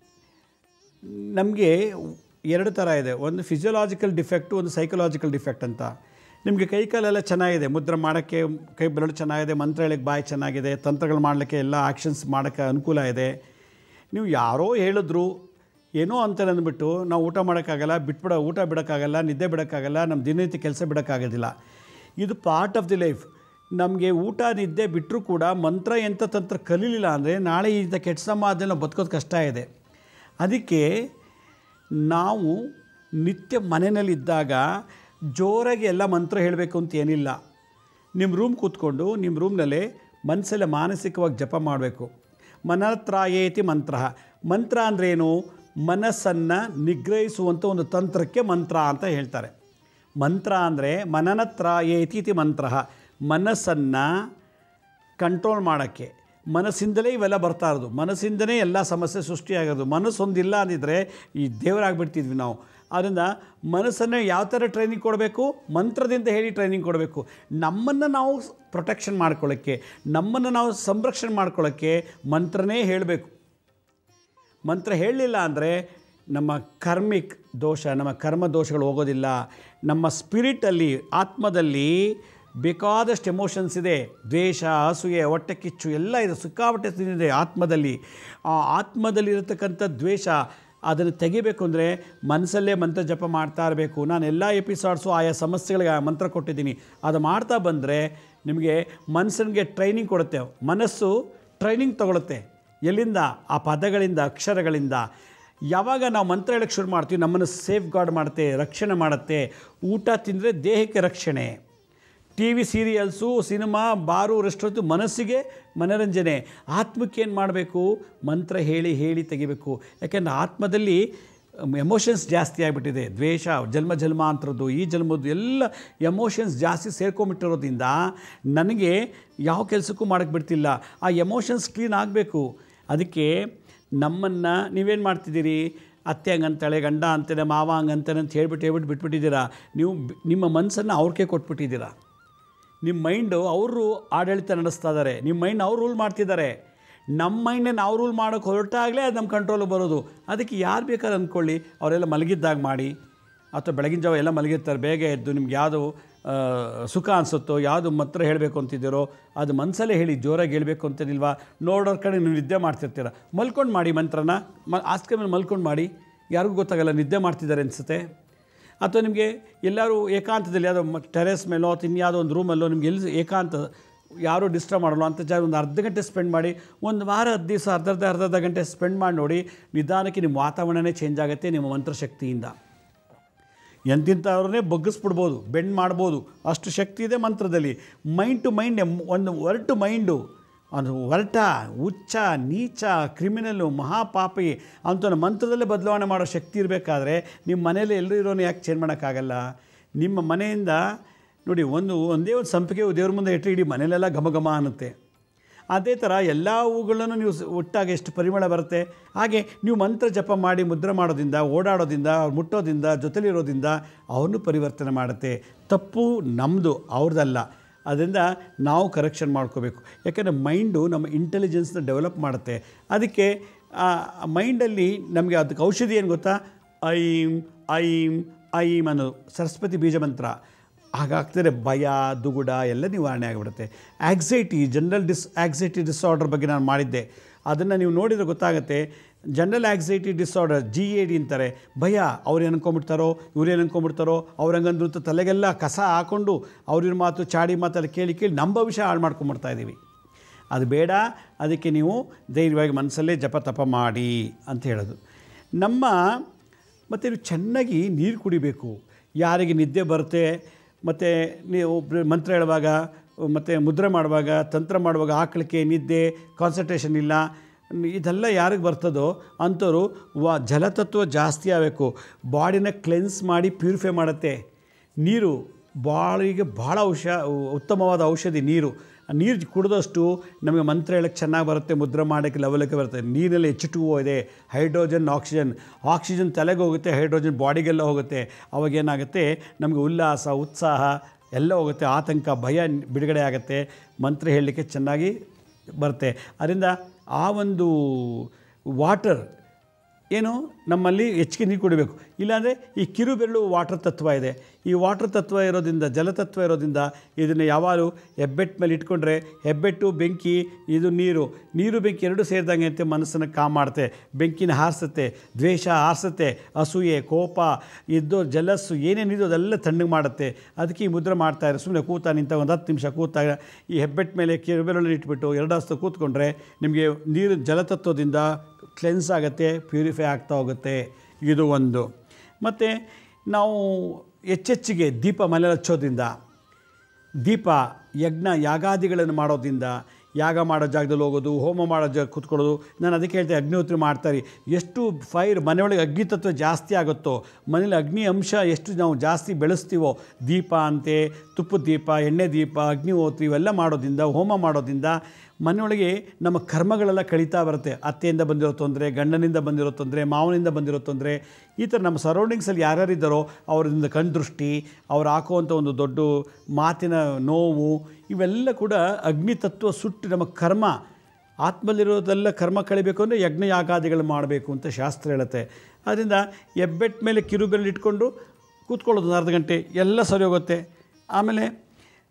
ನಮಗೆ ಎರಡು ಥರ ಇದೆ ಒಂದು ಫಿಸಿಯೋಲಾಜಿಕಲ್ ಡಿಫೆಕ್ಟು ಒಂದು ಸೈಕಲಾಜಿಕಲ್ ಡಿಫೆಕ್ಟ್ ಅಂತ ನಿಮಗೆ ಕೈ ಕಾಲೆಲ್ಲ ಚೆನ್ನಾಗಿದೆ ಮುದ್ರೆ ಮಾಡೋಕ್ಕೆ ಕೈ ಬೆರಳು ಚೆನ್ನಾಗಿದೆ ಮಂತ್ರ ಹೇಳಕ್ಕೆ ಬಾಯಿ ಚೆನ್ನಾಗಿದೆ ತಂತ್ರಗಳು ಮಾಡಲಿಕ್ಕೆ ಎಲ್ಲ ಆ್ಯಕ್ಷನ್ಸ್ ಮಾಡೋಕ್ಕೆ ಅನುಕೂಲ ಇದೆ ನೀವು ಯಾರೋ ಹೇಳಿದ್ರು ಏನೋ ಅಂತ ಅಂದ್ಬಿಟ್ಟು ನಾವು ಊಟ ಮಾಡೋಕ್ಕಾಗಲ್ಲ ಬಿಟ್ಬಿಡೋ ಊಟ ಬಿಡೋಕ್ಕಾಗಲ್ಲ ನಿದ್ದೆ ಬಿಡೋಕ್ಕಾಗಲ್ಲ ನಮ್ಮ ದಿನನಿತ್ಯ ಕೆಲಸ ಬಿಡೋಕ್ಕಾಗೋದಿಲ್ಲ ಇದು ಪಾರ್ಟ್ ಆಫ್ ದಿ ಲೈಫ್ ನಮಗೆ ಊಟ ನಿದ್ದೆ ಬಿಟ್ಟರೂ ಕೂಡ ಮಂತ್ರ ಎಂಥ ತಂತ್ರ ಕಲೀಲಿಲ್ಲ ಅಂದರೆ ನಾಳೆ ಇಂಥ ಕೆಟ್ಟ ಸಮಾಜದಲ್ಲಿ ನಾವು ಬದುಕೋದು ಕಷ್ಟ ಇದೆ ಅದಕ್ಕೆ ನಾವು ನಿತ್ಯ ಮನೆಯಲ್ಲಿದ್ದಾಗ ಜೋರಾಗಿ ಎಲ್ಲ ಮಂತ್ರ ಹೇಳಬೇಕು ಅಂತ ಏನಿಲ್ಲ ನಿಮ್ಮ ರೂಮ್ ಕೂತ್ಕೊಂಡು ನಿಮ್ಮ ರೂಮ್ನಲ್ಲೇ ಮನಸ್ಸಲ್ಲೇ ಮಾನಸಿಕವಾಗಿ ಜಪ ಮಾಡಬೇಕು ಮನತ್ರಾಯೇತಿ ಮಂತ್ರ ಮಂತ್ರ ಅಂದ್ರೇನು ಮನಸ್ಸನ್ನು ನಿಗ್ರಹಿಸುವಂಥ ಒಂದು ತಂತ್ರಕ್ಕೆ ಮಂತ್ರ ಅಂತ ಹೇಳ್ತಾರೆ ಮಂತ್ರ ಅಂದರೆ ಮನನತ್ರಾಯೇತಿ ಇತಿ ಮಂತ್ರ ಮನಸ್ಸನ್ನು ಕಂಟ್ರೋಲ್ ಮಾಡೋಕ್ಕೆ ಮನಸ್ಸಿಂದಲೇ ಇವೆಲ್ಲ ಬರ್ತಾ ಇರೋದು ಮನಸ್ಸಿಂದಲೇ ಎಲ್ಲ ಸಮಸ್ಯೆ ಸೃಷ್ಟಿಯಾಗೋದು ಮನಸ್ಸೊಂದಿಲ್ಲ ಅಂದಿದ್ರೆ ಈ ದೇವರಾಗ್ಬಿಡ್ತಿದ್ವಿ ನಾವು ಆದ್ದರಿಂದ ಮನಸ್ಸನ್ನು ಯಾವ ಥರ ಟ್ರೈನಿಂಗ್ ಕೊಡಬೇಕು ಮಂತ್ರದಿಂದ ಹೇಳಿ ಟ್ರೈನಿಂಗ್ ಕೊಡಬೇಕು ನಮ್ಮನ್ನು ನಾವು ಪ್ರೊಟೆಕ್ಷನ್ ಮಾಡ್ಕೊಳ್ಳೋಕ್ಕೆ ನಮ್ಮನ್ನು ನಾವು ಸಂರಕ್ಷಣೆ ಮಾಡ್ಕೊಳ್ಳೋಕ್ಕೆ ಮಂತ್ರನೇ ಹೇಳಬೇಕು ಮಂತ್ರ ಹೇಳಲಿಲ್ಲ ಅಂದರೆ ನಮ್ಮ ಕರ್ಮಿಕ್ ದೋಷ ನಮ್ಮ ಕರ್ಮ ದೋಷಗಳು ಹೋಗೋದಿಲ್ಲ ನಮ್ಮ ಸ್ಪಿರಿಟಲ್ಲಿ ಆತ್ಮದಲ್ಲಿ ಬೇಕಾದಷ್ಟು ಎಮೋಷನ್ಸ್ ಇದೆ ದ್ವೇಷ ಅಸೂಯೆ ಹೊಟ್ಟೆ ಕಿಚ್ಚು ಎಲ್ಲ ಇದೆ ಸಿಕ್ಕಾಪಟ್ಟೆ ತಿಂದಿದೆ ಆತ್ಮದಲ್ಲಿ ಆ ಆತ್ಮದಲ್ಲಿ ಇರತಕ್ಕಂಥ ದ್ವೇಷ ಅದನ್ನು ತೆಗಿಬೇಕು ಅಂದರೆ ಮನಸ್ಸಲ್ಲೇ ಮಂತ್ರ ಜಪ ಮಾಡ್ತಾ ಇರಬೇಕು ನಾನು ಎಲ್ಲ ಎಪಿಸೋಡ್ಸು ಆಯಾ ಸಮಸ್ಯೆಗಳಿಗೆ ಆ ಮಂತ್ರ ಕೊಟ್ಟಿದ್ದೀನಿ ಅದು ಮಾಡ್ತಾ ಬಂದರೆ ನಿಮಗೆ ಮನಸ್ಸನಿಗೆ ಟ್ರೈನಿಂಗ್ ಕೊಡುತ್ತೆ ಮನಸ್ಸು ಟ್ರೈನಿಂಗ್ ತಗೊಳುತ್ತೆ ಎಲ್ಲಿಂದ ಆ ಪದಗಳಿಂದ ಅಕ್ಷರಗಳಿಂದ ಯಾವಾಗ ನಾವು ಮಂತ್ರ ಹೇಳಕ್ಕೆ ಶುರು ಮಾಡ್ತೀವಿ ನಮ್ಮನ್ನು ಸೇಫ್ ಗಾರ್ಡ್ ಮಾಡುತ್ತೆ ರಕ್ಷಣೆ ಮಾಡುತ್ತೆ ಊಟ ತಿಂದರೆ ದೇಹಕ್ಕೆ ರಕ್ಷಣೆ T V serials cinema bar restaurant ಮನಸ್ಸಿಗೆ ಮನರಂಜನೆ ಆತ್ಮಕ್ಕೆ ಏನು ಮಾಡಬೇಕು ಮಂತ್ರ ಹೇಳಿ ಹೇಳಿ ತೆಗಿಬೇಕು ಯಾಕೆಂದರೆ ಆತ್ಮದಲ್ಲಿ ಎಮೋಷನ್ಸ್ ಜಾಸ್ತಿ ಆಗಿಬಿಟ್ಟಿದೆ ದ್ವೇಷ ಜನ್ಮ ಜನ್ಮಾಂತರದ್ದು ಈ ಜನ್ಮದ್ದು ಎಲ್ಲ ಎಮೋಷನ್ಸ್ ಜಾಸ್ತಿ ಸೇರ್ಕೊಂಬಿಟ್ಟಿರೋದ್ರಿಂದ ನನಗೆ ಯಾವ ಕೆಲಸಕ್ಕೂ ಮಾಡೋಕ್ಕೆ ಬಿಡ್ತಿಲ್ಲ ಆ ಎಮೋಷನ್ಸ್ ಕ್ಲೀನ್ ಆಗಬೇಕು ಅದಕ್ಕೆ ನಮ್ಮನ್ನು ನೀವೇನು ಮಾಡ್ತಿದ್ದೀರಿ ಅತ್ತೆ ಹಂಗಂತಾಳೆ ಗಂಡ ಅಂತಾನೆ ಮಾವ ಹಂಗಂತಾನೆ ಅಂತ ಹೇಳ್ಬಿಟ್ಟು ಹೇಳ್ಬಿಟ್ಟು ಬಿಟ್ಬಿಟ್ಟಿದ್ದೀರಾ ನೀವು ಬಿ- ನಿಮ್ಮ ಮನಸ್ಸನ್ನು ಅವ್ರಿಗೆ ಕೊಟ್ಬಿಟ್ಟಿದ್ದೀರಾ ನಿಮ್ಮ ಮೈಂಡು ಅವರು ಆಡಳಿತ ನಡೆಸ್ತಾ ಇದ್ದಾರೆ ನಿಮ್ಮ ಮೈಂಡ್ ಅವ್ರು ರೂಲ್ ಮಾಡ್ತಿದ್ದಾರೆ ನಮ್ಮ ಮೈಂಡನ್ನ ನಾವು ರೂಲ್ ಮಾಡೋಕ್ಕೆ ಹೊರಟಾಗಲೇ ಅದು ನಮ್ಮ ಕಂಟ್ರೋಲಿಗೆ ಬರೋದು ಅದಕ್ಕೆ ಯಾರು ಬೇಕಾದ್ರೆ ಅಂದ್ಕೊಳ್ಳಿ ಅವರೆಲ್ಲ ಮಲಗಿದ್ದಾಗ ಮಾಡಿ ಅಥವಾ ಬೆಳಗಿನ ಜಾವ ಎಲ್ಲ ಮಲಗಿರ್ತಾರೆ ಬೇಗ ಎದ್ದು ನಿಮ್ಗೆ ಯಾವುದು ಆ, ಸುಖ ಅನಿಸುತ್ತೋ ಯಾವುದು ಮಾತ್ರ ಹೇಳಬೇಕು ಅಂತಿದ್ದೀರೋ ಅದು ಮನಸ್ಸಲ್ಲೇ ಹೇಳಿ ಜೋರಾಗಿ ಹೇಳಬೇಕು ಅಂತೇನಿಲ್ವಾ ನೋಡೋರ ಕಡೆ ನೀವು ನಿದ್ದೆ ಮಾಡ್ತಿರ್ತೀರ ಮಲ್ಕೊಂಡು ಮಾಡಿ ಮಂತ್ರನ ಮ ಹಾಸಿಗೆ ಮೇಲೆ ಮಲ್ಕೊಂಡು ಮಾಡಿ ಯಾರಿಗೂ ಗೊತ್ತಾಗಲ್ಲ ನಿದ್ದೆ ಮಾಡ್ತಿದ್ದಾರೆ ಅನಿಸುತ್ತೆ ಅಥವಾ ನಿಮಗೆ ಎಲ್ಲರೂ ಏಕಾಂತದಲ್ಲಿ ಯಾವುದೋ ಟೆರೆಸ್ ಮೇಲೋ ಅಥವಾ ಇನ್ಯಾವುದೋ ಒಂದು ರೂಮಲ್ಲೋ ನಿಮ್ಗೆ ಎಲ್ಲಿ ಏಕಾಂತ ಯಾರೂ ಡಿಸ್ಟರ್ಬ್ ಮಾಡಲ್ಲ ಅಂತ ಜಾಗ ಒಂದು ಅರ್ಧ ಗಂಟೆ ಸ್ಪೆಂಡ್ ಮಾಡಿ ಒಂದು ವಾರ ಹತ್ತು ದಿವಸ ಅರ್ಧ ಅರ್ಧ ಅರ್ಧ ಅರ್ಧ ಗಂಟೆ ಸ್ಪೆಂಡ್ ಮಾಡಿ ನೋಡಿ ನಿಧಾನಕ್ಕೆ ನಿಮ್ಮ ವಾತಾವರಣನೇ ಚೇಂಜ್ ಆಗುತ್ತೆ ನಿಮ್ಮ ಮಂತ್ರಶಕ್ತಿಯಿಂದ ಎಂತಿಂಥವ್ರನ್ನೇ ಬಗ್ಗಿಸ್ಬಿಡ್ಬೋದು ಬೆಂಡ್ ಮಾಡ್ಬೋದು ಅಷ್ಟು ಶಕ್ತಿ ಇದೆ ಮಂತ್ರದಲ್ಲಿ ಮೈಂಡ್ ಟು ಮೈಂಡ್ ಒಂದು ಒರಟು ಮೈಂಡು ಅದು ಹೊರಟ ಹುಚ್ಚ ನೀಚ ಕ್ರಿಮಿನಲ್ಲು ಮಹಾಪಾಪಿ ಅಂಥವ್ನ ಮಂತ್ರದಲ್ಲೇ ಬದಲಾವಣೆ ಮಾಡೋ ಶಕ್ತಿ ಇರಬೇಕಾದ್ರೆ ನಿಮ್ಮ ಮನೇಲಿ ಎಲ್ಲರೂ ಇರೋನು ಯಾಕೆ ಚೇಂಜ್ ಮಾಡೋಕ್ಕಾಗಲ್ಲ ನಿಮ್ಮ ಮನೆಯಿಂದ ನೋಡಿ ಒಂದು ಒಂದೇ ಒಂದು ಸಂಪಿಗೆ ದೇವ್ರ ಮುಂದೆ ಇಟ್ಟರೆ ಇಡೀ ಮನೇಲೆಲ್ಲ ಘಮ ಘಮ ಅನ್ನುತ್ತೆ ಅದೇ ಥರ ಎಲ್ಲ ಹೂಗಳನ್ನು ನೀವು ಸ- ಒಟ್ಟಾಗಿ ಎಷ್ಟು ಪರಿಮಳ ಬರುತ್ತೆ ಹಾಗೆ ನೀವು ಮಂತ್ರ ಜಪ ಮಾಡಿ ಮುದ್ರೆ ಮಾಡೋದ್ರಿಂದ ಓಡಾಡೋದ್ರಿಂದ ಅವ್ರು ಮುಟ್ಟೋದ್ರಿಂದ ಜೊತೆಲಿರೋದ್ರಿಂದ ಅವ್ರನ್ನೂ ಪರಿವರ್ತನೆ ಮಾಡುತ್ತೆ ತಪ್ಪು ನಮ್ಮದು ಅವ್ರದ್ದಲ್ಲ ಅದರಿಂದ ನಾವು ಕರೆಕ್ಷನ್ ಮಾಡ್ಕೋಬೇಕು ಯಾಕಂದರೆ ಮೈಂಡು ನಮ್ಮ ಇಂಟೆಲಿಜೆನ್ಸ್ನ ಡೆವಲಪ್ ಮಾಡುತ್ತೆ ಅದಕ್ಕೆ ಆ ಮೈಂಡಲ್ಲಿ ನಮಗೆ ಅದಕ್ಕೆ ಔಷಧಿ ಏನು ಗೊತ್ತಾ ಐಂ ಐಂ ಐಂ ಅನ್ನೋದು ಸರಸ್ವತಿ ಬೀಜ ಮಂತ್ರ ಹಾಗಾಗ್ತದೆ ಭಯ ದುಗುಡ ಎಲ್ಲ ನಿವಾರಣೆ ಆಗಿಬಿಡುತ್ತೆ ಆ್ಯಕ್ಸೈಟಿ ಜನರಲ್ ಡಿಸ್ ಆ್ಯಕ್ಸೈಟಿ ಡಿಸಾರ್ಡರ್ ಬಗ್ಗೆ ನಾನು ಮಾಡಿದ್ದೆ ಅದನ್ನು ನೀವು ನೋಡಿದರೆ ಗೊತ್ತಾಗುತ್ತೆ general anxiety disorder G A D ಅಂತಾರೆ ಭಯ ಅವ್ರು ಏನು ಅನ್ಕೊಂಬಿಡ್ತಾರೋ ಇವ್ರು ಏನು ಅನ್ಕೊಂಬಿಡ್ತಾರೋ ಅವ್ರು ಹಂಗಂದ್ರು ಅಂತ ತಲೆಗೆಲ್ಲ ಕಸ ಹಾಕ್ಕೊಂಡು ಅವ್ರಿನ ಮಾತು ಚಾಡಿ ಮಾತೆಲ್ಲ ಕೇಳಿ ಕೇಳಿ ನಮ್ಮ ಭವಿಷ್ಯ ಹಾಳು ಮಾಡ್ಕೊಂಬಿಡ್ತಾ ಇದ್ದೀವಿ ಅದು ಬೇಡ ಅದಕ್ಕೆ ನೀವು ಧೈರ್ಯವಾಗಿ ಮನಸ್ಸಲ್ಲೇ ಜಪ ತಪ ಮಾಡಿ ಅಂತ ಹೇಳೋದು ನಮ್ಮ ಮತ್ತು ನೀವು ಚೆನ್ನಾಗಿ ನೀರು ಕುಡಿಬೇಕು ಯಾರಿಗೆ ನಿದ್ದೆ ಬರುತ್ತೆ ಮತ್ತು ನೀವು ಬ್ರ- ಮಂತ್ರ ಹೇಳುವಾಗ ಮತ್ತು ಮುದ್ರೆ ಮಾಡುವಾಗ ತಂತ್ರ ಮಾಡುವಾಗ ಆಕಳಿಕೆ ನಿದ್ದೆ ಕಾನ್ಸಂಟ್ರೇಷನ್ ಇಲ್ಲ ಇದೆಲ್ಲ ಯಾರಿಗೆ ಬರ್ತದೋ ಅಂಥವ್ರು ವ ಜಲತತ್ವ ಜಾಸ್ತಿ ಆಗಬೇಕು ಬಾಡಿನ ಕ್ಲೆನ್ಸ್ ಮಾಡಿ ಪ್ಯೂರಿಫೈ ಮಾಡುತ್ತೆ ನೀರು ಬಾಳಿಗೆ ಭಾಳ ಔಷ ಉತ್ತಮವಾದ ಔಷಧಿ ನೀರು ಆ ನೀರು ಕುಡಿದಷ್ಟು ನಮಗೆ ಮಂತ್ರ ಹೇಳಕ್ಕೆ ಚೆನ್ನಾಗಿ ಬರುತ್ತೆ ಮುದ್ರೆ ಮಾಡೋಕ್ಕೆ ಲವಲಕ್ಕೆ ಬರುತ್ತೆ ನೀರಲ್ಲಿ ಎಚ್ ಟು ಓ ಇದೆ ಹೈಡ್ರೋಜನ್ ಆಕ್ಸಿಜನ್ ಆಕ್ಸಿಜನ್ ತಲೆಗೆ ಹೋಗುತ್ತೆ ಹೈಡ್ರೋಜನ್ ಬಾಡಿಗೆಲ್ಲ ಹೋಗುತ್ತೆ ಅವಾಗೇನಾಗುತ್ತೆ ನಮಗೆ ಉಲ್ಲಾಸ ಉತ್ಸಾಹ ಎಲ್ಲ ಹೋಗುತ್ತೆ ಆತಂಕ ಭಯ ಬಿಡುಗಡೆ ಆಗುತ್ತೆ ಮಂತ್ರ ಹೇಳಲಿಕ್ಕೆ ಚೆನ್ನಾಗಿ ಬರುತ್ತೆ ಅದರಿಂದ ಆ ಒಂದು ವಾಟರ್ ಏನು ನಮ್ಮಲ್ಲಿ ಹೆಚ್ಚಿಗೆ ನೀರು ಕುಡಿಬೇಕು ಇಲ್ಲಾಂದರೆ ಈ ಕಿರು ಬೆರಳು ವಾಟರ್ ತತ್ವ ಇದೆ ಈ ವಾಟರ್ ತತ್ವ ಇರೋದ್ರಿಂದ ಜಲತತ್ವ ಇರೋದ್ರಿಂದ ಇದನ್ನು ಯಾವಾಗಲೂ ಹೆಬ್ಬೆಟ್ಟು ಮೇಲೆ ಇಟ್ಕೊಂಡ್ರೆ ಹೆಬ್ಬೆಟ್ಟು ಬೆಂಕಿ ಇದು ನೀರು ನೀರು ಬೆಂಕಿ ಎರಡು ಸೇರಿದಂಗೆ ಅಂತ ಮನಸ್ಸನ್ನು ಕಾಮ್ ಮಾಡುತ್ತೆ ಬೆಂಕಿನ ಹಾರಿಸುತ್ತೆ ದ್ವೇಷ ಹಾರಿಸುತ್ತೆ ಅಸೂಯೆ ಕೋಪ ಇದ್ದು ಜಲಸ್ಸು ಏನೇನಿದೆಯೋ ಅದೆಲ್ಲ ತಣ್ಣಗೆ ಮಾಡುತ್ತೆ ಅದಕ್ಕೆ ಈ ಮುದ್ರೆ ಮಾಡ್ತಾರೆ ಸುಮ್ಮನೆ ಕೂತ ನಿಂತ ಒಂದು ಹತ್ತು ನಿಮಿಷ ಕೂತಾಗ ಈ ಹೆಬ್ಬೆಟ್ಟು ಮೇಲೆ ಕಿರುಬೆರಳು ಇಟ್ಬಿಟ್ಟು ಎರಡು ಹಸ್ತು ಕೂತ್ಕೊಂಡ್ರೆ ನಿಮಗೆ ನೀರು ಜಲತತ್ವದಿಂದ ಕ್ಲೆನ್ಸ್ ಆಗುತ್ತೆ ಪ್ಯೂರಿಫೈ ಆಗ್ತಾ ಹೋಗುತ್ತೆ ಇದು ಒಂದು ಮತ್ತು ನಾವು ಹೆಚ್ಚೆಚ್ಚಿಗೆ ದೀಪ ಮನೆ ಹಚ್ಚೋದ್ರಿಂದ ದೀಪ ಯಜ್ಞ ಯಾಗಾದಿಗಳನ್ನು ಮಾಡೋದ್ರಿಂದ ಯಾಗ ಮಾಡೋ ಜಾಗದಲ್ಲಿ ಹೋಗೋದು ಹೋಮ ಮಾಡೋ ಜಾಗ ಕೂತ್ಕೊಳ್ಳೋದು ನಾನು ಅದಕ್ಕೆ ಹೇಳ್ತೆ ಅಗ್ನಿಹೋತ್ರಿ ಮಾಡ್ತಾರೆ ಎಷ್ಟು ಫೈರ್ ಮನೆಯೊಳಗೆ ಅಗ್ನಿ ತತ್ವ ಜಾಸ್ತಿ ಆಗುತ್ತೋ ಮನೇಲಿ ಅಗ್ನಿ ಅಂಶ ಎಷ್ಟು ನಾವು ಜಾಸ್ತಿ ಬೆಳೆಸ್ತೀವೋ ದೀಪ ಅಂತೆ ತುಪ್ಪದ ದೀಪ ಎಣ್ಣೆ ದೀಪ ಅಗ್ನಿಹೋತ್ರಿ ಇವೆಲ್ಲ ಮಾಡೋದ್ರಿಂದ ಹೋಮ ಮಾಡೋದ್ರಿಂದ ಮನೆಯೊಳಗೆ ನಮ್ಮ ಕರ್ಮಗಳೆಲ್ಲ ಕಳೀತಾ ಬರುತ್ತೆ ಅತ್ತೆಯಿಂದ ಬಂದಿರೋ ತೊಂದರೆ ಗಂಡನಿಂದ ಬಂದಿರೋ ತೊಂದರೆ ಮಾವನಿಂದ ಬಂದಿರೋ ತೊಂದರೆ ಈ ಥರ ನಮ್ಮ ಸರೌಂಡಿಂಗ್ಸಲ್ಲಿ ಯಾರ್ಯಾರಿದ್ದಾರೋ ಅವರಿಂದ ಕಣ್ದೃಷ್ಟಿ ಅವ್ರು ಹಾಕುವಂಥ ಒಂದು ದೊಡ್ಡ ಮಾತಿನ ನೋವು ಇವೆಲ್ಲ ಕೂಡ ಅಗ್ನಿ ತತ್ವ ಸುಟ್ಟು ನಮ್ಮ ಕರ್ಮ ಆತ್ಮಲ್ಲಿರೋದೆಲ್ಲ ಕರ್ಮ ಕಳಿಬೇಕು ಅಂದರೆ ಯಜ್ಞ ಯಾಗಾದಿಗಳು ಮಾಡಬೇಕು ಅಂತ ಶಾಸ್ತ್ರ ಹೇಳುತ್ತೆ ಅದರಿಂದ ಹೆಬ್ಬೆಟ್ ಮೇಲೆ ಕಿರುಬೆರಳು ಇಟ್ಕೊಂಡು ಕೂತ್ಕೊಳ್ಳೋದು ಒಂದು ಅರ್ಧ ಗಂಟೆ ಎಲ್ಲ ಸರಿ ಹೋಗುತ್ತೆ ಆಮೇಲೆ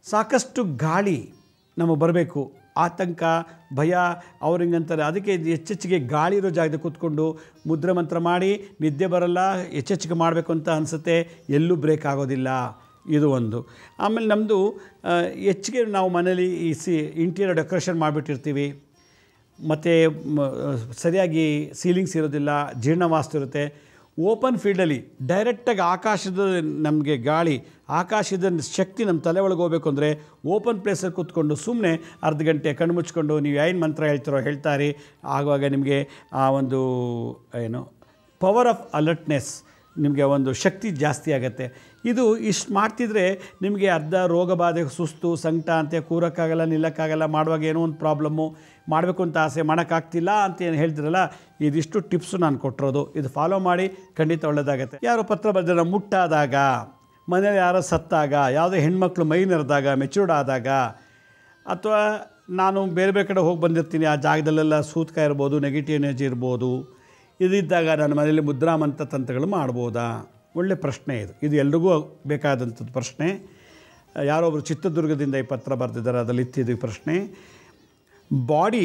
ಸಾಕಷ್ಟು ಗಾಳಿ ನಮಗೆ ಬರಬೇಕು ಆತಂಕ ಭಯ ಅವ್ರು ಹಿಂಗಂತಾರೆ ಅದಕ್ಕೆ ಇದು ಹೆಚ್ಚೆಚ್ಚಿಗೆ ಗಾಳಿ ಇರೋ ಜಾಗದಲ್ಲಿ ಕೂತ್ಕೊಂಡು ಮುದ್ರೆ ಮಂತ್ರ ಮಾಡಿ ನಿದ್ದೆ ಬರಲ್ಲ ಹೆಚ್ಚೆಚ್ಚಿಗೆ ಮಾಡಬೇಕು ಅಂತ ಅನಿಸುತ್ತೆ ಎಲ್ಲೂ ಬ್ರೇಕ್ ಆಗೋದಿಲ್ಲ ಇದು ಒಂದು ಆಮೇಲೆ ನಮ್ಮದು ಹೆಚ್ಚಿಗೆ ನಾವು ಮನೇಲಿ ಈ ಸಿ ಇಂಟೀರಿಯರ್ ಡೆಕೋರೇಷನ್ ಮಾಡಿಬಿಟ್ಟಿರ್ತೀವಿ ಮತ್ತು ಸರಿಯಾಗಿ ಸೀಲಿಂಗ್ಸ್ ಇರೋದಿಲ್ಲ ಜೀರ್ಣವಾಸ್ತು ಇರುತ್ತೆ ಓಪನ್ ಫೀಲ್ಡಲ್ಲಿ ಡೈರೆಕ್ಟಾಗಿ ಆಕಾಶದ ನಮಗೆ ಗಾಳಿ ಆಕಾಶದ ಶಕ್ತಿ ನಮ್ಮ ತಲೆ ಒಳಗೆ ಹೋಗ್ಬೇಕು ಅಂದರೆ ಓಪನ್ ಪ್ಲೇಸಲ್ಲಿ ಕೂತ್ಕೊಂಡು ಸುಮ್ಮನೆ ಅರ್ಧ ಗಂಟೆ ಕಣ್ಣು ಮುಚ್ಕೊಂಡು ನೀವು ಏನು ಮಂತ್ರ ಹೇಳ್ತಿರೋ ಹೇಳ್ತಾರೆ ಆಗುವಾಗ ನಿಮಗೆ ಆ ಒಂದು ಏನು ಪವರ್ ಆಫ್ ಅಲರ್ಟ್ನೆಸ್ ನಿಮಗೆ ಒಂದು ಶಕ್ತಿ ಜಾಸ್ತಿ ಆಗುತ್ತೆ ಇದು ಇಷ್ಟು ಮಾಡ್ತಿದ್ರೆ ನಿಮಗೆ ಅರ್ಧ ರೋಗ ಬಾಧೆ ಸುಸ್ತು ಸಂಕಟ ಅಂತೆ ಕೂರೋಕ್ಕಾಗಲ್ಲ ನಿಲ್ಲಕ್ಕಾಗಲ್ಲ ಮಾಡುವಾಗ ಏನೋ ಒಂದು ಪ್ರಾಬ್ಲಮ್ಮು ಮಾಡಬೇಕು ಅಂತ ಆಸೆ ಮಾಡೋಕ್ಕಾಗ್ತಿಲ್ಲ ಅಂತ ಏನು ಹೇಳ್ತಿರಲ್ಲ ಇದಿಷ್ಟು ಟಿಪ್ಸು ನಾನು ಕೊಟ್ಟಿರೋದು ಇದು ಫಾಲೋ ಮಾಡಿ ಖಂಡಿತ ಒಳ್ಳೆಯದಾಗತ್ತೆ ಯಾರೋ ಪತ್ರ ಬರೆದಿರೋ ಮುಟ್ಟಾದಾಗ ಮನೇಲಿ ಯಾರೋ ಸತ್ತಾಗ ಯಾವುದೋ ಹೆಣ್ಮಕ್ಳು ಮೈ ನೆರೆದಾಗ ಮೆಚೂರ್ಡ್ ಆದಾಗ ಅಥವಾ ನಾನು ಬೇರೆ ಬೇರೆ ಕಡೆ ಹೋಗಿ ಬಂದಿರ್ತೀನಿ ಆ ಜಾಗದಲ್ಲೆಲ್ಲ ಸೂತ್ಕ ಇರ್ಬೋದು ನೆಗೆಟಿವ್ ಎನರ್ಜಿ ಇರ್ಬೋದು ಇದಿದ್ದಾಗ ನನ್ನ ಮನೇಲಿ ಮುದ್ರಾಮಂತ ತಂತ್ರಗಳು ಮಾಡ್ಬೋದಾ ಒಳ್ಳೆ ಪ್ರಶ್ನೆ ಇದು ಇದು ಎಲ್ರಿಗೂ ಬೇಕಾದಂಥದ್ದು ಪ್ರಶ್ನೆ ಯಾರೊಬ್ಬರು ಚಿತ್ರದುರ್ಗದಿಂದ ಈ ಪತ್ರ ಬರೆದಿದ್ದಾರೆ ಅದರಲ್ಲಿ ಇತ್ತಿದ್ದು ಈ ಪ್ರಶ್ನೆ ಬಾಡಿ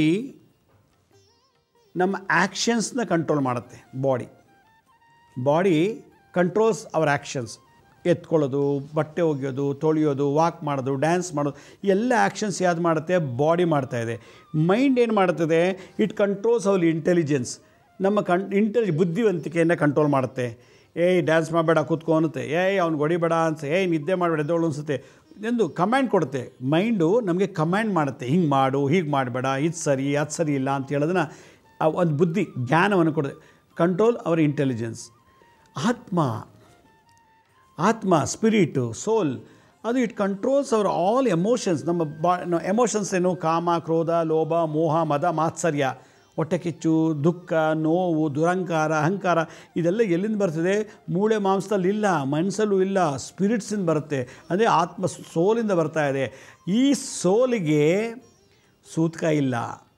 ನಮ್ಮ ಆ್ಯಕ್ಷನ್ಸ್ನ ಕಂಟ್ರೋಲ್ ಮಾಡುತ್ತೆ body body controls our actions ಎತ್ಕೊಳ್ಳೋದು ಬಟ್ಟೆ ಒಗೆಯೋದು ತೊಳೆಯೋದು ವಾಕ್ ಮಾಡೋದು ಡ್ಯಾನ್ಸ್ ಮಾಡೋದು ಎಲ್ಲ ಆ್ಯಕ್ಷನ್ಸ್ ಯಾವ್ದು ಮಾಡುತ್ತೆ ಬಾಡಿ ಮಾಡ್ತಾ ಇದೆ ಮೈಂಡ್ ಏನು ಮಾಡ್ತದೆ ಇಟ್ ಕಂಟ್ರೋಲ್ಸ್ ಅವರ್ ಇಂಟೆಲಿಜೆನ್ಸ್ ನಮ್ಮ ಕಣ್ ಇಂಟೆಲಿ ಬುದ್ಧಿವಂತಿಕೆಯನ್ನು ಕಂಟ್ರೋಲ್ ಮಾಡುತ್ತೆ ಏಯ್ ಡ್ಯಾನ್ಸ್ ಮಾಡಬೇಡ ಕೂತ್ಕೊ ಅನ್ನುತ್ತೆ ಏಯ್ ಅವ್ನು ಹೊಡಿಬೇಡ ಅನ್ಸುತ್ತೆ ಏಯ್ ನಿದ್ದೆ ಮಾಡಬೇಡ ಎದ್ದೋಳು ಅನಿಸುತ್ತೆ ಎಂದು ಕಮ್ಯಾಂಡ್ ಕೊಡುತ್ತೆ ಮೈಂಡು ನಮಗೆ ಕಮ್ಯಾಂಡ್ ಮಾಡುತ್ತೆ ಹಿಂಗೆ ಮಾಡು ಹೀಗೆ ಮಾಡಬೇಡ ಇದು ಸರಿ ಅದು ಸರಿ ಇಲ್ಲ ಅಂತ ಹೇಳೋದನ್ನ ಆ ಒಂದು ಬುದ್ಧಿ ಜ್ಞಾನವನ್ನು ಕೊಡುತ್ತೆ ಕಂಟ್ರೋಲ್ ಅವರ್ ಇಂಟೆಲಿಜೆನ್ಸ್ ಆತ್ಮ ಆತ್ಮ ಸ್ಪಿರಿಟು ಸೋಲ್ ಅದು it controls our all emotions ನಮ್ಮ ಬಾ ಎಮೋಷನ್ಸ್ ಏನು ಕಾಮ ಕ್ರೋಧ ಲೋಭ ಮೋಹ ಮದ ಮಾತ್ಸರ್ಯ ಹೊಟ್ಟೆ ಕಿಚ್ಚು ದುಃಖ ನೋವು ದುರಂಕಾರ ಅಹಂಕಾರ ಇದೆಲ್ಲ ಎಲ್ಲಿಂದ ಬರ್ತದೆ ಮೂಳೆ ಮಾಂಸದಲ್ಲಿ ಇಲ್ಲ ಮನಸ್ಸಲ್ಲೂ ಇಲ್ಲ ಸ್ಪಿರಿಟ್ಸಿಂದ ಬರುತ್ತೆ ಅದೇ ಆತ್ಮ ಸೋಲಿಂದ ಬರ್ತಾ ಇದೆ ಈ ಸೋಲಿಗೆ ಸೂತ್ಕ ಇಲ್ಲ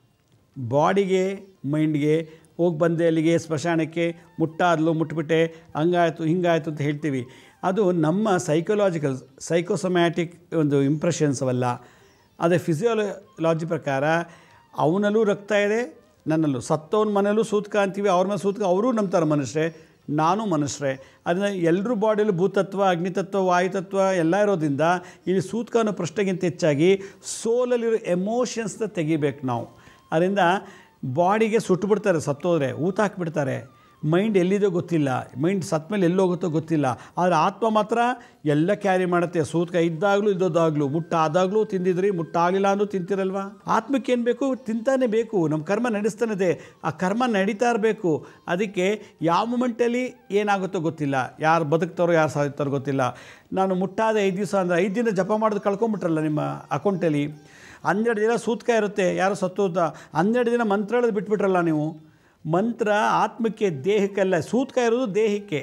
ಬಾಡಿಗೆ ಮೈಂಡ್ಗೆ ಹೋಗಿ ಬಂದೆ ಅಲ್ಲಿಗೆ ಸ್ಮಶಾನಕ್ಕೆ ಮುಟ್ಟಾದ್ಲು ಮುಟ್ಬಿಟ್ಟೆ ಹಂಗಾಯ್ತು ಹಿಂಗಾಯ್ತು ಅಂತ ಹೇಳ್ತೀವಿ ಅದು ನಮ್ಮ ಸೈಕಲಾಜಿಕಲ್ ಸೈಕೋಸೊಮ್ಯಾಟಿಕ್ ಒಂದು ಇಂಪ್ರೆಷನ್ಸ್ ಅವಲ್ಲ ಅದೇ ಫಿಸಿಯೋಲಾಜಿ ಪ್ರಕಾರ ಅವನಲ್ಲೂ ರಕ್ತ ಇದೆ ನನ್ನಲ್ಲೂ ಸತ್ತವನ ಮನೆಯಲ್ಲೂ ಸೂತ್ಕ ಅಂತೀವಿ ಅವ್ರ ಮೇಲೆ ಸೂತ್ಕ ಅವರೂ ನಂಬ್ತಾರೆ ಮನುಷ್ಯರೇ ನಾನು ಮನುಷ್ಯರೇ ಅದನ್ನು ಎಲ್ಲರೂ ಬಾಡಿಯಲ್ಲಿ ಭೂತತ್ವ ಅಗ್ನಿತತ್ವ ವಾಯುತತ್ವ ಎಲ್ಲ ಇರೋದ್ರಿಂದ ಇಲ್ಲಿ ಸೂತ್ಕ ಅನ್ನೋ ಪ್ರಶ್ನೆಗಿಂತ ಹೆಚ್ಚಾಗಿ ಸೋಲಲ್ಲಿರೋ ಎಮೋಷನ್ಸ್ನ ತೆಗಿಬೇಕು ನಾವು ಅದರಿಂದ ಬಾಡಿಗೆ ಸುಟ್ಟುಬಿಡ್ತಾರೆ ಸತ್ತೋದ್ರೆ ಊತ ಹಾಕ್ಬಿಡ್ತಾರೆ ಮೈಂಡ್ ಎಲ್ಲಿದೋ ಗೊತ್ತಿಲ್ಲ ಮೈಂಡ್ ಸತ್ತ ಮೇಲೆ ಎಲ್ಲೋಗುತ್ತೋ ಗೊತ್ತಿಲ್ಲ ಆದರೆ ಆತ್ಮ ಮಾತ್ರ ಎಲ್ಲ ಕ್ಯಾರಿ ಮಾಡುತ್ತೆ ಸೂತ್ಕ ಇದ್ದಾಗಲೂ ಇದ್ದೋದಾಗಲೂ ಮುಟ್ಟಾದಾಗಲೂ ತಿಂದಿದ್ರಿ ಮುಟ್ಟಾಗಲಿಲ್ಲ ಅಂದರೂ ತಿಂತಿರಲ್ವಾ ಆತ್ಮಕ್ಕೆ ಏನು ಬೇಕು ತಿಂತಾನೆ ಬೇಕು ನಮ್ಮ ಕರ್ಮ ನಡೆಸ್ತಾನೆ ಇದೆ ಆ ಕರ್ಮ ನಡೀತಾ ಇರಬೇಕು ಅದಕ್ಕೆ ಯಾವ ಮೂಮೆಂಟಲ್ಲಿ ಏನಾಗುತ್ತೋ ಗೊತ್ತಿಲ್ಲ ಯಾರು ಬದುಕ್ತಾರೋ ಯಾರು ಸಾಯ್ತಾರೋ ಗೊತ್ತಿಲ್ಲ ನಾನು ಮುಟ್ಟಾದ ಐದು ದಿವಸ ಅಂದರೆ ಐದು ದಿನ ಜಪ ಮಾಡೋದು ಕಳ್ಕೊಂಬಿಟ್ರಲ್ಲ ನಿಮ್ಮ ಅಕೌಂಟಲ್ಲಿ ಹನ್ನೆರಡು ದಿನ ಸೂತ್ಕ ಇರುತ್ತೆ ಯಾರು ಸತ್ತೋದ ಹನ್ನೆರಡು ದಿನ ಮಂತ್ರ ಹೇಳೋದು ಬಿಟ್ಬಿಟ್ರಲ್ಲ ನೀವು ಮಂತ್ರ ಆತ್ಮಕ್ಕೆ ದೇಹಕ್ಕೆಲ್ಲ ಸೂತ್ಕ ಇರೋದು ದೇಹಕ್ಕೆ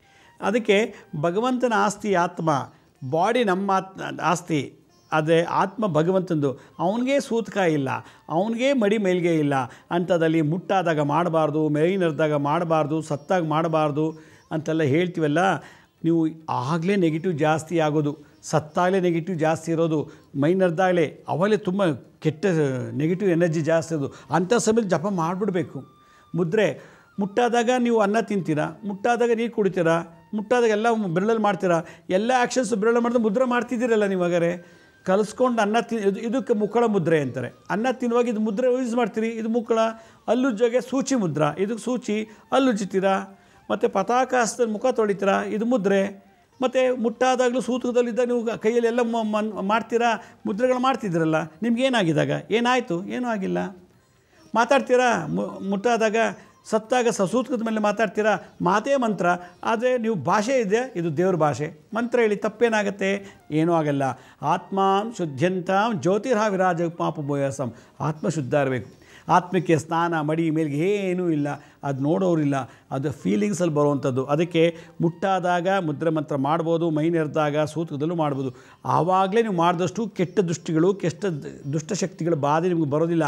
ಅದಕ್ಕೆ ಭಗವಂತನ ಆಸ್ತಿ ಆತ್ಮ ಬಾಡಿ ನಮ್ಮ ಆತ್ ಆಸ್ತಿ ಅದೇ ಆತ್ಮ ಭಗವಂತಂದು ಅವನಿಗೆ ಸೂತ್ಕ ಇಲ್ಲ ಅವನಿಗೆ ಮಡಿ ಮೇಲ್ಗೆ ಇಲ್ಲ ಅಂಥದ್ದಲ್ಲಿ ಮುಟ್ಟಾದಾಗ ಮಾಡಬಾರ್ದು ಮೈ ನೆರೆದಾಗ ಮಾಡಬಾರ್ದು ಸತ್ತಾಗ ಮಾಡಬಾರ್ದು ಅಂತೆಲ್ಲ ಹೇಳ್ತೀವಲ್ಲ ನೀವು ಆಗಲೇ ನೆಗೆಟಿವ್ ಜಾಸ್ತಿ ಆಗೋದು ಸತ್ತಾಗಲೇ ನೆಗೆಟಿವ್ ಜಾಸ್ತಿ ಇರೋದು ಮೈ ನೆರೆದಾಗಲೇ ಅವಲೇ ತುಂಬ ಕೆಟ್ಟ ನೆಗೆಟಿವ್ ಎನರ್ಜಿ ಜಾಸ್ತಿ ಇರೋದು ಅಂಥ ಸಮಯದಲ್ಲಿ ಜಪ ಮಾಡಿಬಿಡ್ಬೇಕು ಮುದ್ರೆ ಮುಟ್ಟಾದಾಗ ನೀವು ಅನ್ನ ತಿಂತೀರಾ ಮುಟ್ಟಾದಾಗ ನೀರು ಕುಡಿತೀರಾ ಮುಟ್ಟಾದಾಗ ಎಲ್ಲ ಬೆರಳಲ್ಲಿ ಮಾಡ್ತೀರಾ ಎಲ್ಲ ಆ್ಯಕ್ಷನ್ಸ್ ಬೆರಳಲ್ಲಿ ಮಾಡಿದ್ರೆ ಮುದ್ರೆ ಮಾಡ್ತಿದ್ದೀರಲ್ಲ ನೀವು ಹಾಗಾರೆ ಕಲಿಸ್ಕೊಂಡು ಅನ್ನ ತಿ ಇದು ಇದಕ್ಕೆ ಮುಕ್ಕಳ ಮುದ್ರೆ ಅಂತಾರೆ ಅನ್ನ ತಿನ್ನುವಾಗ ಇದು ಮುದ್ರೆ ಯೂಸ್ ಮಾಡ್ತೀರಿ ಇದು ಮುಕ್ಕಳ ಅಲ್ಲುಜ್ಜೋಗೆ ಸೂಚಿ ಮುದ್ರ ಇದಕ್ಕೆ ಸೂಚಿ ಅಲ್ಲುಜ್ಜುತ್ತೀರಾ ಮತ್ತು ಪತಾಕಾಸದಲ್ಲಿ ಮುಖ ತೊಳಿತೀರಾ ಇದು ಮುದ್ರೆ ಮತ್ತು ಮುಟ್ಟಾದಾಗಲೂ ಸೂತ್ರದಲ್ಲಿದ್ದಾಗ ನೀವು ಕೈಯಲ್ಲಿ ಎಲ್ಲ ಮ- ಮನ್- ಮಾಡ್ತೀರಾ ಮುದ್ರೆಗಳು ಮಾಡ್ತಿದ್ದೀರಲ್ಲ ನಿಮ್ಗೇನಾಗಿದ್ದಾಗ ಏನಾಯಿತು ಏನೂ ಆಗಿಲ್ಲ ಮಾತಾಡ್ತೀರಾ ಮು- ಮುಟ್ಟಾದಾಗ ಸತ್ತಾಗ ಸ ಸೂತ್ಕದ ಮೇಲೆ ಮಾತಾಡ್ತೀರಾ ಮಾತೇ ಮಂತ್ರ ಆದರೆ ನೀವು ಭಾಷೆ ಇದೆ ಇದು ದೇವ್ರ ಭಾಷೆ ಮಂತ್ರ ಹೇಳಿ ತಪ್ಪೇನಾಗತ್ತೆ ಏನೂ ಆಗಲ್ಲ ಆತ್ಮಾಂ ಶುದ್ಧಂತಾಂ ಜ್ಯೋತಿರ್ಹ ವಿರಾಜ ಪಾಪ ಬೋಯಸಂ ಆತ್ಮ ಶುದ್ಧ ಇರಬೇಕು ಆತ್ಮಕ್ಕೆ ಸ್ನಾನ ಮಡಿ ಮೇಲ್ಗೆ ಏನೂ ಇಲ್ಲ ಅದು ನೋಡೋರಿಲ್ಲ ಅದು ಫೀಲಿಂಗ್ಸಲ್ಲಿ ಬರುವಂಥದ್ದು ಅದಕ್ಕೆ ಮುಟ್ಟಾದಾಗ ಮುದ್ರೆ ಮಂತ್ರ ಮಾಡ್ಬೋದು ಮೈ ನೆರೆದಾಗ ಸೂತ್ರದಲ್ಲೂ ಮಾಡ್ಬೋದು ಆವಾಗಲೇ ನೀವು ಮಾಡಿದಷ್ಟು ಕೆಟ್ಟ ದೃಷ್ಟಿಗಳು ಕೆಟ್ಟ ದುಷ್ಟಶಕ್ತಿಗಳ ಬಾಧೆ ನಿಮಗೆ ಬರೋದಿಲ್ಲ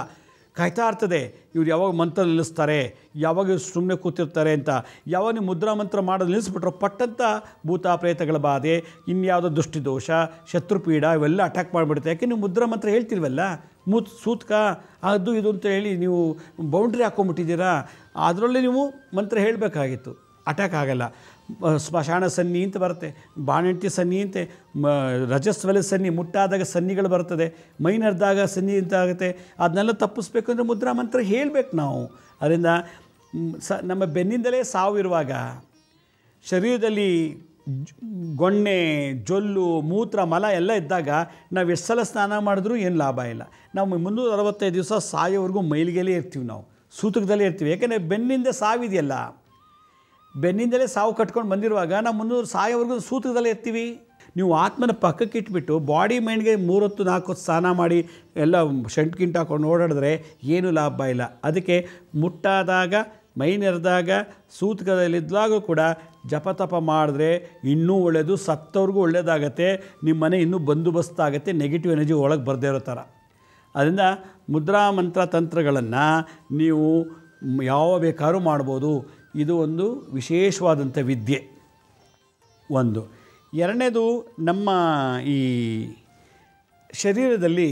ಕಾಯ್ತಾ ಇರ್ತದೆ ಇವ್ರು ಯಾವಾಗ ಮಂತ್ರ ನಿಲ್ಲಿಸ್ತಾರೆ ಯಾವಾಗ ಸುಮ್ಮನೆ ಕೂತಿರ್ತಾರೆ ಅಂತ ಯಾವಾಗ ನೀವು ಮುದ್ರಾ ಮಂತ್ರ ಮಾಡೋದು ನಿಲ್ಲಿಸ್ಬಿಟ್ರೋ ಪಟ್ಟಂತ ಭೂತ ಪ್ರೇತಗಳ ಬಾಧೆ ಇನ್ಯಾವುದೋ ದೃಷ್ಟಿದೋಷ ಶತ್ರುಪೀಡ ಇವೆಲ್ಲ ಅಟ್ಯಾಕ್ ಮಾಡಿಬಿಡುತ್ತೆ ಯಾಕೆ ನೀವು ಮುದ್ರಾ ಮಂತ್ರ ಹೇಳ್ತಿಲ್ವಲ್ಲ ಮೂತ್ ಸೂತ್ಕ ಅದು ಇದು ಅಂತ ಹೇಳಿ ನೀವು ಬೌಂಡ್ರಿ ಹಾಕ್ಕೊಂಬಿಟ್ಟಿದ್ದೀರಾ ಅದರಲ್ಲೇ ನೀವು ಮಂತ್ರ ಹೇಳಬೇಕಾಗಿತ್ತು ಅಟ್ಯಾಕ್ ಆಗಲ್ಲ ಮ- ಸ್ಮಶಾನ ಸನ್ನಿ ಅಂತ ಬರುತ್ತೆ ಬಾಣಂತಿ ಸನ್ನಿ ಅಂತೆ ಮ ರಜಸ್ವಲ ಸನ್ನಿ ಮುಟ್ಟಾದಾಗ ಸನ್ನಿಗಳು ಬರ್ತದೆ ಮೈನರ್ದಾಗ ಸನ್ನಿ ಅಂತ ಆಗುತ್ತೆ ಅದನ್ನೆಲ್ಲ ತಪ್ಪಿಸ್ಬೇಕು ಅಂದರೆ ಮುದ್ರಾ ಮಂತ್ರ ಹೇಳಬೇಕು ನಾವು ಅದರಿಂದ ಮ್, ಸ ನಮ್ಮ ಬೆನ್ನಿಂದಲೇ ಸಾವು ಇರುವಾಗ ಶರೀರದಲ್ಲಿ ಜ್- ಗೊಣ್ಣೆ ಜೊಲ್ಲು ಮೂತ್ರ ಮಲ ಎಲ್ಲ ಇದ್ದಾಗ ನಾವು ಎಷ್ಟು ಸಲ ಸ್ನಾನ ಮಾಡಿದ್ರೂ ಏನು ಲಾಭ ಇಲ್ಲ ನಾವು ಮುನ್ನೂರ ಅರವತ್ತೈದು ದಿವಸ ಸಾಯೋವರೆಗೂ ಮೈಲಿಗೆಲೇ ಇರ್ತೀವಿ ನಾವು ಸೂತಕದಲ್ಲೇ ಇರ್ತೀವಿ ಯಾಕೆಂದರೆ ಬೆನ್ನಿಂದ ಸಾವಿದೆಯಲ್ಲ ಬೆನ್ನಿಂದಲೇ ಸಾವು ಕಟ್ಕೊಂಡು ಬಂದಿರುವಾಗ ನಾವು ಮುನ್ನೂರು ಸಾಯೋವರೆಗೂ ಸೂತಕದಲ್ಲೇ ಇರ್ತೀವಿ ನೀವು ಆತ್ಮನ ಪಕ್ಕಕ್ಕೆ ಇಟ್ಬಿಟ್ಟು ಬಾಡಿ ಮೈಂಡ್ಗೆ ಮೂರೊತ್ತು ನಾಲ್ಕು ಹೊತ್ತು ಸ್ನಾನ ಮಾಡಿ ಎಲ್ಲ ಶಂಟ್ ಗಿಂಟ್ ಹಾಕೊಂಡು ಓಡಾಡಿದ್ರೆ ಏನೂ ಲಾಭ ಇಲ್ಲ ಅದಕ್ಕೆ ಮುಟ್ಟಾದಾಗ ಮೈ ನೆರೆದಾಗ ಸೂತಕದಲ್ಲಿದ್ದಾಗೂ ಕೂಡ ಜಪತಪ ಮಾಡಿದ್ರೆ ಇನ್ನೂ ಒಳ್ಳೆಯದು ಸತ್ತವ್ರಿಗೂ ಒಳ್ಳೆಯದಾಗತ್ತೆ ನಿಮ್ಮ ಮನೆ ಇನ್ನೂ ಬಂದೋಬಸ್ತಾಗತ್ತೆ ನೆಗೆಟಿವ್ ಎನರ್ಜಿ ಒಳಗೆ ಬರದೇ ಇರೋ ಥರ ಅದರಿಂದ ಮುದ್ರಾ ಮಂತ್ರ ತಂತ್ರಗಳನ್ನು ನೀವು ಮ್- ಯಾವ ಬೇಕಾದ್ರೂ ಮಾಡ್ಬೋದು ಇದು ಒಂದು ವಿಶೇಷವಾದಂಥ ವಿದ್ಯೆ ಒಂದು ಎರಡನೇದು ನಮ್ಮ ಈ ಶರೀರದಲ್ಲಿ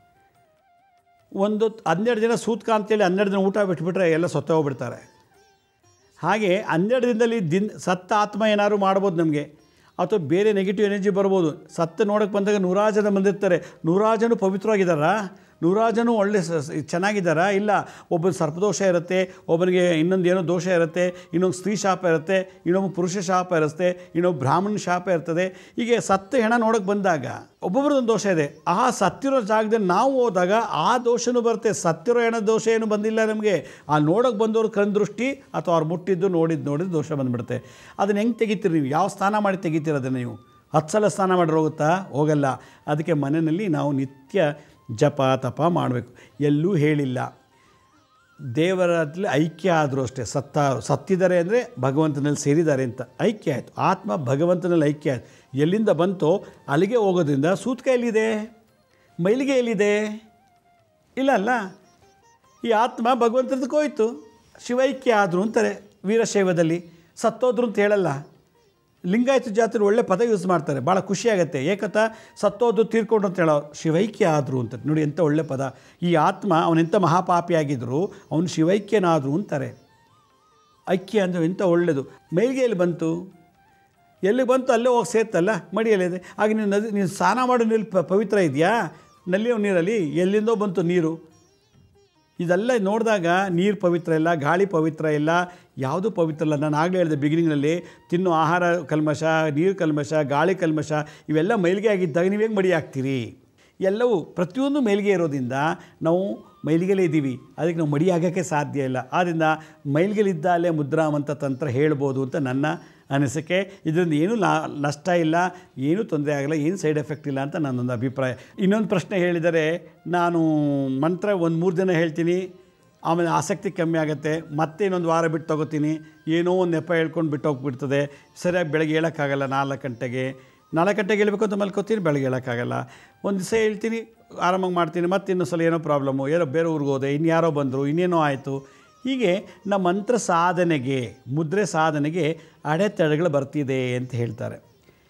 ಒಂದು ಹನ್ನೆರಡು ದಿನ ಸೂತ್ಕ ಅಂತೇಳಿ ಹನ್ನೆರಡು ದಿನ ಊಟ ಬಿಟ್ಬಿಟ್ರೆ ಎಲ್ಲ ಸೊತ್ತೆ ಹೋಗ್ಬಿಡ್ತಾರೆ ಹಾಗೆ ಹನ್ನೆರಡು ದಿನದಲ್ಲಿ ದಿನ ಸತ್ತ ಆತ್ಮ ಏನಾದ್ರು ಮಾಡ್ಬೋದು ನಮಗೆ ಅಥವಾ ಬೇರೆ ನೆಗೆಟಿವ್ ಎನರ್ಜಿ ಬರ್ಬೋದು ಸತ್ತ ನೋಡೋಕ್ಕೆ ಬಂದಾಗ ನೂರಾರು ಜನ ಬಂದಿರ್ತಾರೆ ನೂರಾರು ಜನ ಪವಿತ್ರವಾಗಿದ್ದಾರಾ ನೂರಾರು ಜನ ಒಳ್ಳೆ ಸ- ಸ- ಚೆನ್ನಾಗಿದ್ದಾರಾ ಇಲ್ಲ ಒಬ್ಬನ ಸರ್ಪದೋಷ ಇರುತ್ತೆ ಒಬ್ಬನಿಗೆ ಇನ್ನೊಂದು ಏನೋ ದೋಷ ಇರುತ್ತೆ ಇನ್ನೊಂದು ಸ್ತ್ರೀ ಶಾಪ ಇರುತ್ತೆ ಇನ್ನೊಬ್ಬ ಪುರುಷ ಶಾಪ ಇರುತ್ತೆ ಇನ್ನೊಬ್ಬ ಬ್ರಾಹ್ಮಣ ಶಾಪ ಇರ್ತದೆ ಹೀಗೆ ಸತ್ತ ಹೆಣ ನೋಡೋಕ್ಕೆ ಬಂದಾಗ ಒಬ್ಬೊಬ್ರದ್ದೊಂದು ದೋಷ ಇದೆ ಆ ಸತ್ತಿರೋ ಜಾಗದಲ್ಲಿ ನಾವು ಹೋದಾಗ ಆ ದೋಷನೂ ಬರುತ್ತೆ ಸತ್ತಿರೋ ಹೆಣ ದೋಷ ಏನು ಬಂದಿಲ್ಲ ನಮಗೆ ಆ ನೋಡೋಕೆ ಬಂದವ್ರ ಕಣ್ದೃಷ್ಟಿ ಅಥವಾ ಅವ್ರು ಮುಟ್ಟಿದ್ದು ನೋಡಿದ್ದು ನೋಡಿದ್ದು ದೋಷ ಬಂದುಬಿಡುತ್ತೆ ಅದನ್ನು ಹೆಂಗೆ ತೆಗಿತೀರಿ ನೀವು ಯಾವ ಸ್ನಾನ ಮಾಡಿ ತೆಗಿತೀರ ಅದನ್ನು ನೀವು ಹತ್ತು ಸಲ ಸ್ನಾನ ಮಾಡಿ ಹೋಗುತ್ತಾ ಹೋಗಲ್ಲ ಅದಕ್ಕೆ ಮನೆಯಲ್ಲಿ ನಾವು ನಿತ್ಯ ಜಪ ತಪ ಮಾಡಬೇಕು ಎಲ್ಲೂ ಹೇಳಿಲ್ಲ ದೇವರಲ್ಲಿ ಐಕ್ಯ ಆದರೂ ಅಷ್ಟೇ ಸತ್ತ ಸತ್ತಿದ್ದಾರೆ ಅಂದರೆ ಭಗವಂತನಲ್ಲಿ ಸೇರಿದ್ದಾರೆ ಅಂತ ಐಕ್ಯ ಆಯಿತು ಆತ್ಮ ಭಗವಂತನಲ್ಲಿ ಐಕ್ಯ ಆಯಿತು ಎಲ್ಲಿಂದ ಬಂತೋ ಅಲ್ಲಿಗೆ ಹೋಗೋದ್ರಿಂದ ಸೂತ್ಕ ಎಲ್ಲಿದೆ ಮೈಲಿಗೆ ಎಲ್ಲಿದೆ ಇಲ್ಲ ಅಲ್ಲ ಈ ಆತ್ಮ ಭಗವಂತನದಕ್ಕೆ ಹೋಯ್ತು ಶಿವೈಕ್ಯ ಆದರು ಅಂತಾರೆ ವೀರಶೈವದಲ್ಲಿ ಸತ್ತೋದ್ರು ಅಂತ ಹೇಳಲ್ಲ ಲಿಂಗಾಯತ ಜಾತಿರು ಒಳ್ಳೆ ಪದ ಯೂಸ್ ಮಾಡ್ತಾರೆ ಭಾಳ ಖುಷಿಯಾಗತ್ತೆ ಏಕತ ಸತ್ತೋದು ತೀರ್ಕೊಂಡು ಅಂತ ಹೇಳೋ ಶಿವೈಕ್ಯ ಆದರು ಅಂತ ನೋಡಿ ಎಂಥ ಒಳ್ಳೆ ಪದ ಈ ಆತ್ಮ ಅವನೆಂಥ ಮಹಾಪಾಪಿಯಾಗಿದ್ದರು ಅವನು ಶಿವೈಕ್ಯನಾದರು ಅಂತಾರೆ ಐಕ್ಯ ಅಂದರೆ ಎಂಥ ಒಳ್ಳೆಯದು ಮೈಲಿಗೆಯಲ್ಲಿ ಬಂತು ಎಲ್ಲಿ ಬಂತು ಅಲ್ಲೇ ಹೋಗಿ ಸೇರ್ತಲ್ಲ ಮಡಿಯಲ್ಲಿದೆ ಆಗ ನೀನು ನದಿ ನೀನು ಸ್ನಾನ ಮಾಡೋ ನೀರು ಪ- ಪವಿತ್ರ ಇದೆಯಾ ನಲ್ಲಿಯ ನೀರಲ್ಲಿ ಎಲ್ಲಿಂದೋ ಬಂತು ನೀರು ಇದೆಲ್ಲ ನೋಡಿದಾಗ ನೀರು ಪವಿತ್ರ ಇಲ್ಲ ಗಾಳಿ ಪವಿತ್ರ ಇಲ್ಲ ಯಾವುದೂ ಪವಿತ್ರ ಇಲ್ಲ ನಾನು ಆಗಲೇ ಹೇಳಿದೆ ಬಿಗಿನಿಂಗ್ನಲ್ಲಿ ತಿನ್ನೋ ಆಹಾರ ಕಲ್ಮಶ ನೀರು ಕಲ್ಮಶ ಗಾಳಿ ಕಲ್ಮಶ ಇವೆಲ್ಲ ಮೈಲಿಗೆ ಆಗಿದ್ದಾಗ ನೀವು ಹೆಂಗೆ ಮಡಿ ಹಾಕ್ತೀರಿ ಎಲ್ಲವೂ ಪ್ರತಿಯೊಂದು ಮೈಲಿಗೆ ಇರೋದ್ರಿಂದ ನಾವು ಮೈಲಿಗೆಲೇ ಇದ್ದೀವಿ ಅದಕ್ಕೆ ನಾವು ಮಡಿ ಆಗೋಕ್ಕೆ ಸಾಧ್ಯ ಇಲ್ಲ ಆದ್ದರಿಂದ ಮೈಲಿಗೆಲಿದ್ದಾಲೇ ಮುದ್ರಾಮಂತ ತಂತ್ರ ಹೇಳ್ಬೋದು ಅಂತ ನನ್ನ ಅನಿಸಿಕೆ ಇದರಿಂದ ಏನೂ ಲಾ ನಷ್ಟ ಇಲ್ಲ ಏನೂ ತೊಂದರೆ ಆಗಲ್ಲ ಏನು ಸೈಡ್ ಎಫೆಕ್ಟ್ ಇಲ್ಲ ಅಂತ ನನ್ನೊಂದು ಅಭಿಪ್ರಾಯ ಇನ್ನೊಂದು ಪ್ರಶ್ನೆ ಹೇಳಿದರೆ ನಾನು ಮಂತ್ರ ಒಂದು ಮೂರು ದಿನ ಹೇಳ್ತೀನಿ ಆಮೇಲೆ ಆಸಕ್ತಿ ಕಮ್ಮಿ ಆಗುತ್ತೆ ಮತ್ತೆ ಇನ್ನೊಂದು ವಾರ ಬಿಟ್ಟು ತೊಗೋತೀನಿ ಏನೋ ಒಂದು ನೆಪ ಹೇಳ್ಕೊಂಡು ಬಿಟ್ಟು ಹೋಗ್ಬಿಡ್ತದೆ ಸರಿಯಾಗಿ ಬೆಳಗ್ಗೆ ಹೇಳೋಕ್ಕಾಗಲ್ಲ ನಾಲ್ಕು ಗಂಟೆಗೆ ನಾಲ್ಕು ಗಂಟೆಗೆ ಹೇಳ್ಬೇಕು ಅಂತ ಮಲ್ಕೋತೀನಿ ಬೆಳಗ್ಗೆ ಹೇಳೋಕ್ಕಾಗಲ್ಲ ಒಂದು ದಿವಸ ಹೇಳ್ತೀನಿ ಆರಾಮಾಗಿ ಮಾಡ್ತೀನಿ ಮತ್ತೆ ಇನ್ನೊಂದು ಸಲ ಏನೋ ಪ್ರಾಬ್ಲಮ್ಮು ಏನೋ ಬೇರೆ ಊರಿಗೆ ಹೋದೆ ಇನ್ಯಾರೋ ಬಂದರು ಇನ್ನೇನೋ ಆಯಿತು ಹೀಗೆ ನಮ್ಮ ಮಂತ್ರ ಸಾಧನೆಗೆ ಮುದ್ರೆ ಸಾಧನೆಗೆ ಅಡೆತಡೆಗಳು ಬರ್ತಿದೆ ಅಂತ ಹೇಳ್ತಾರೆ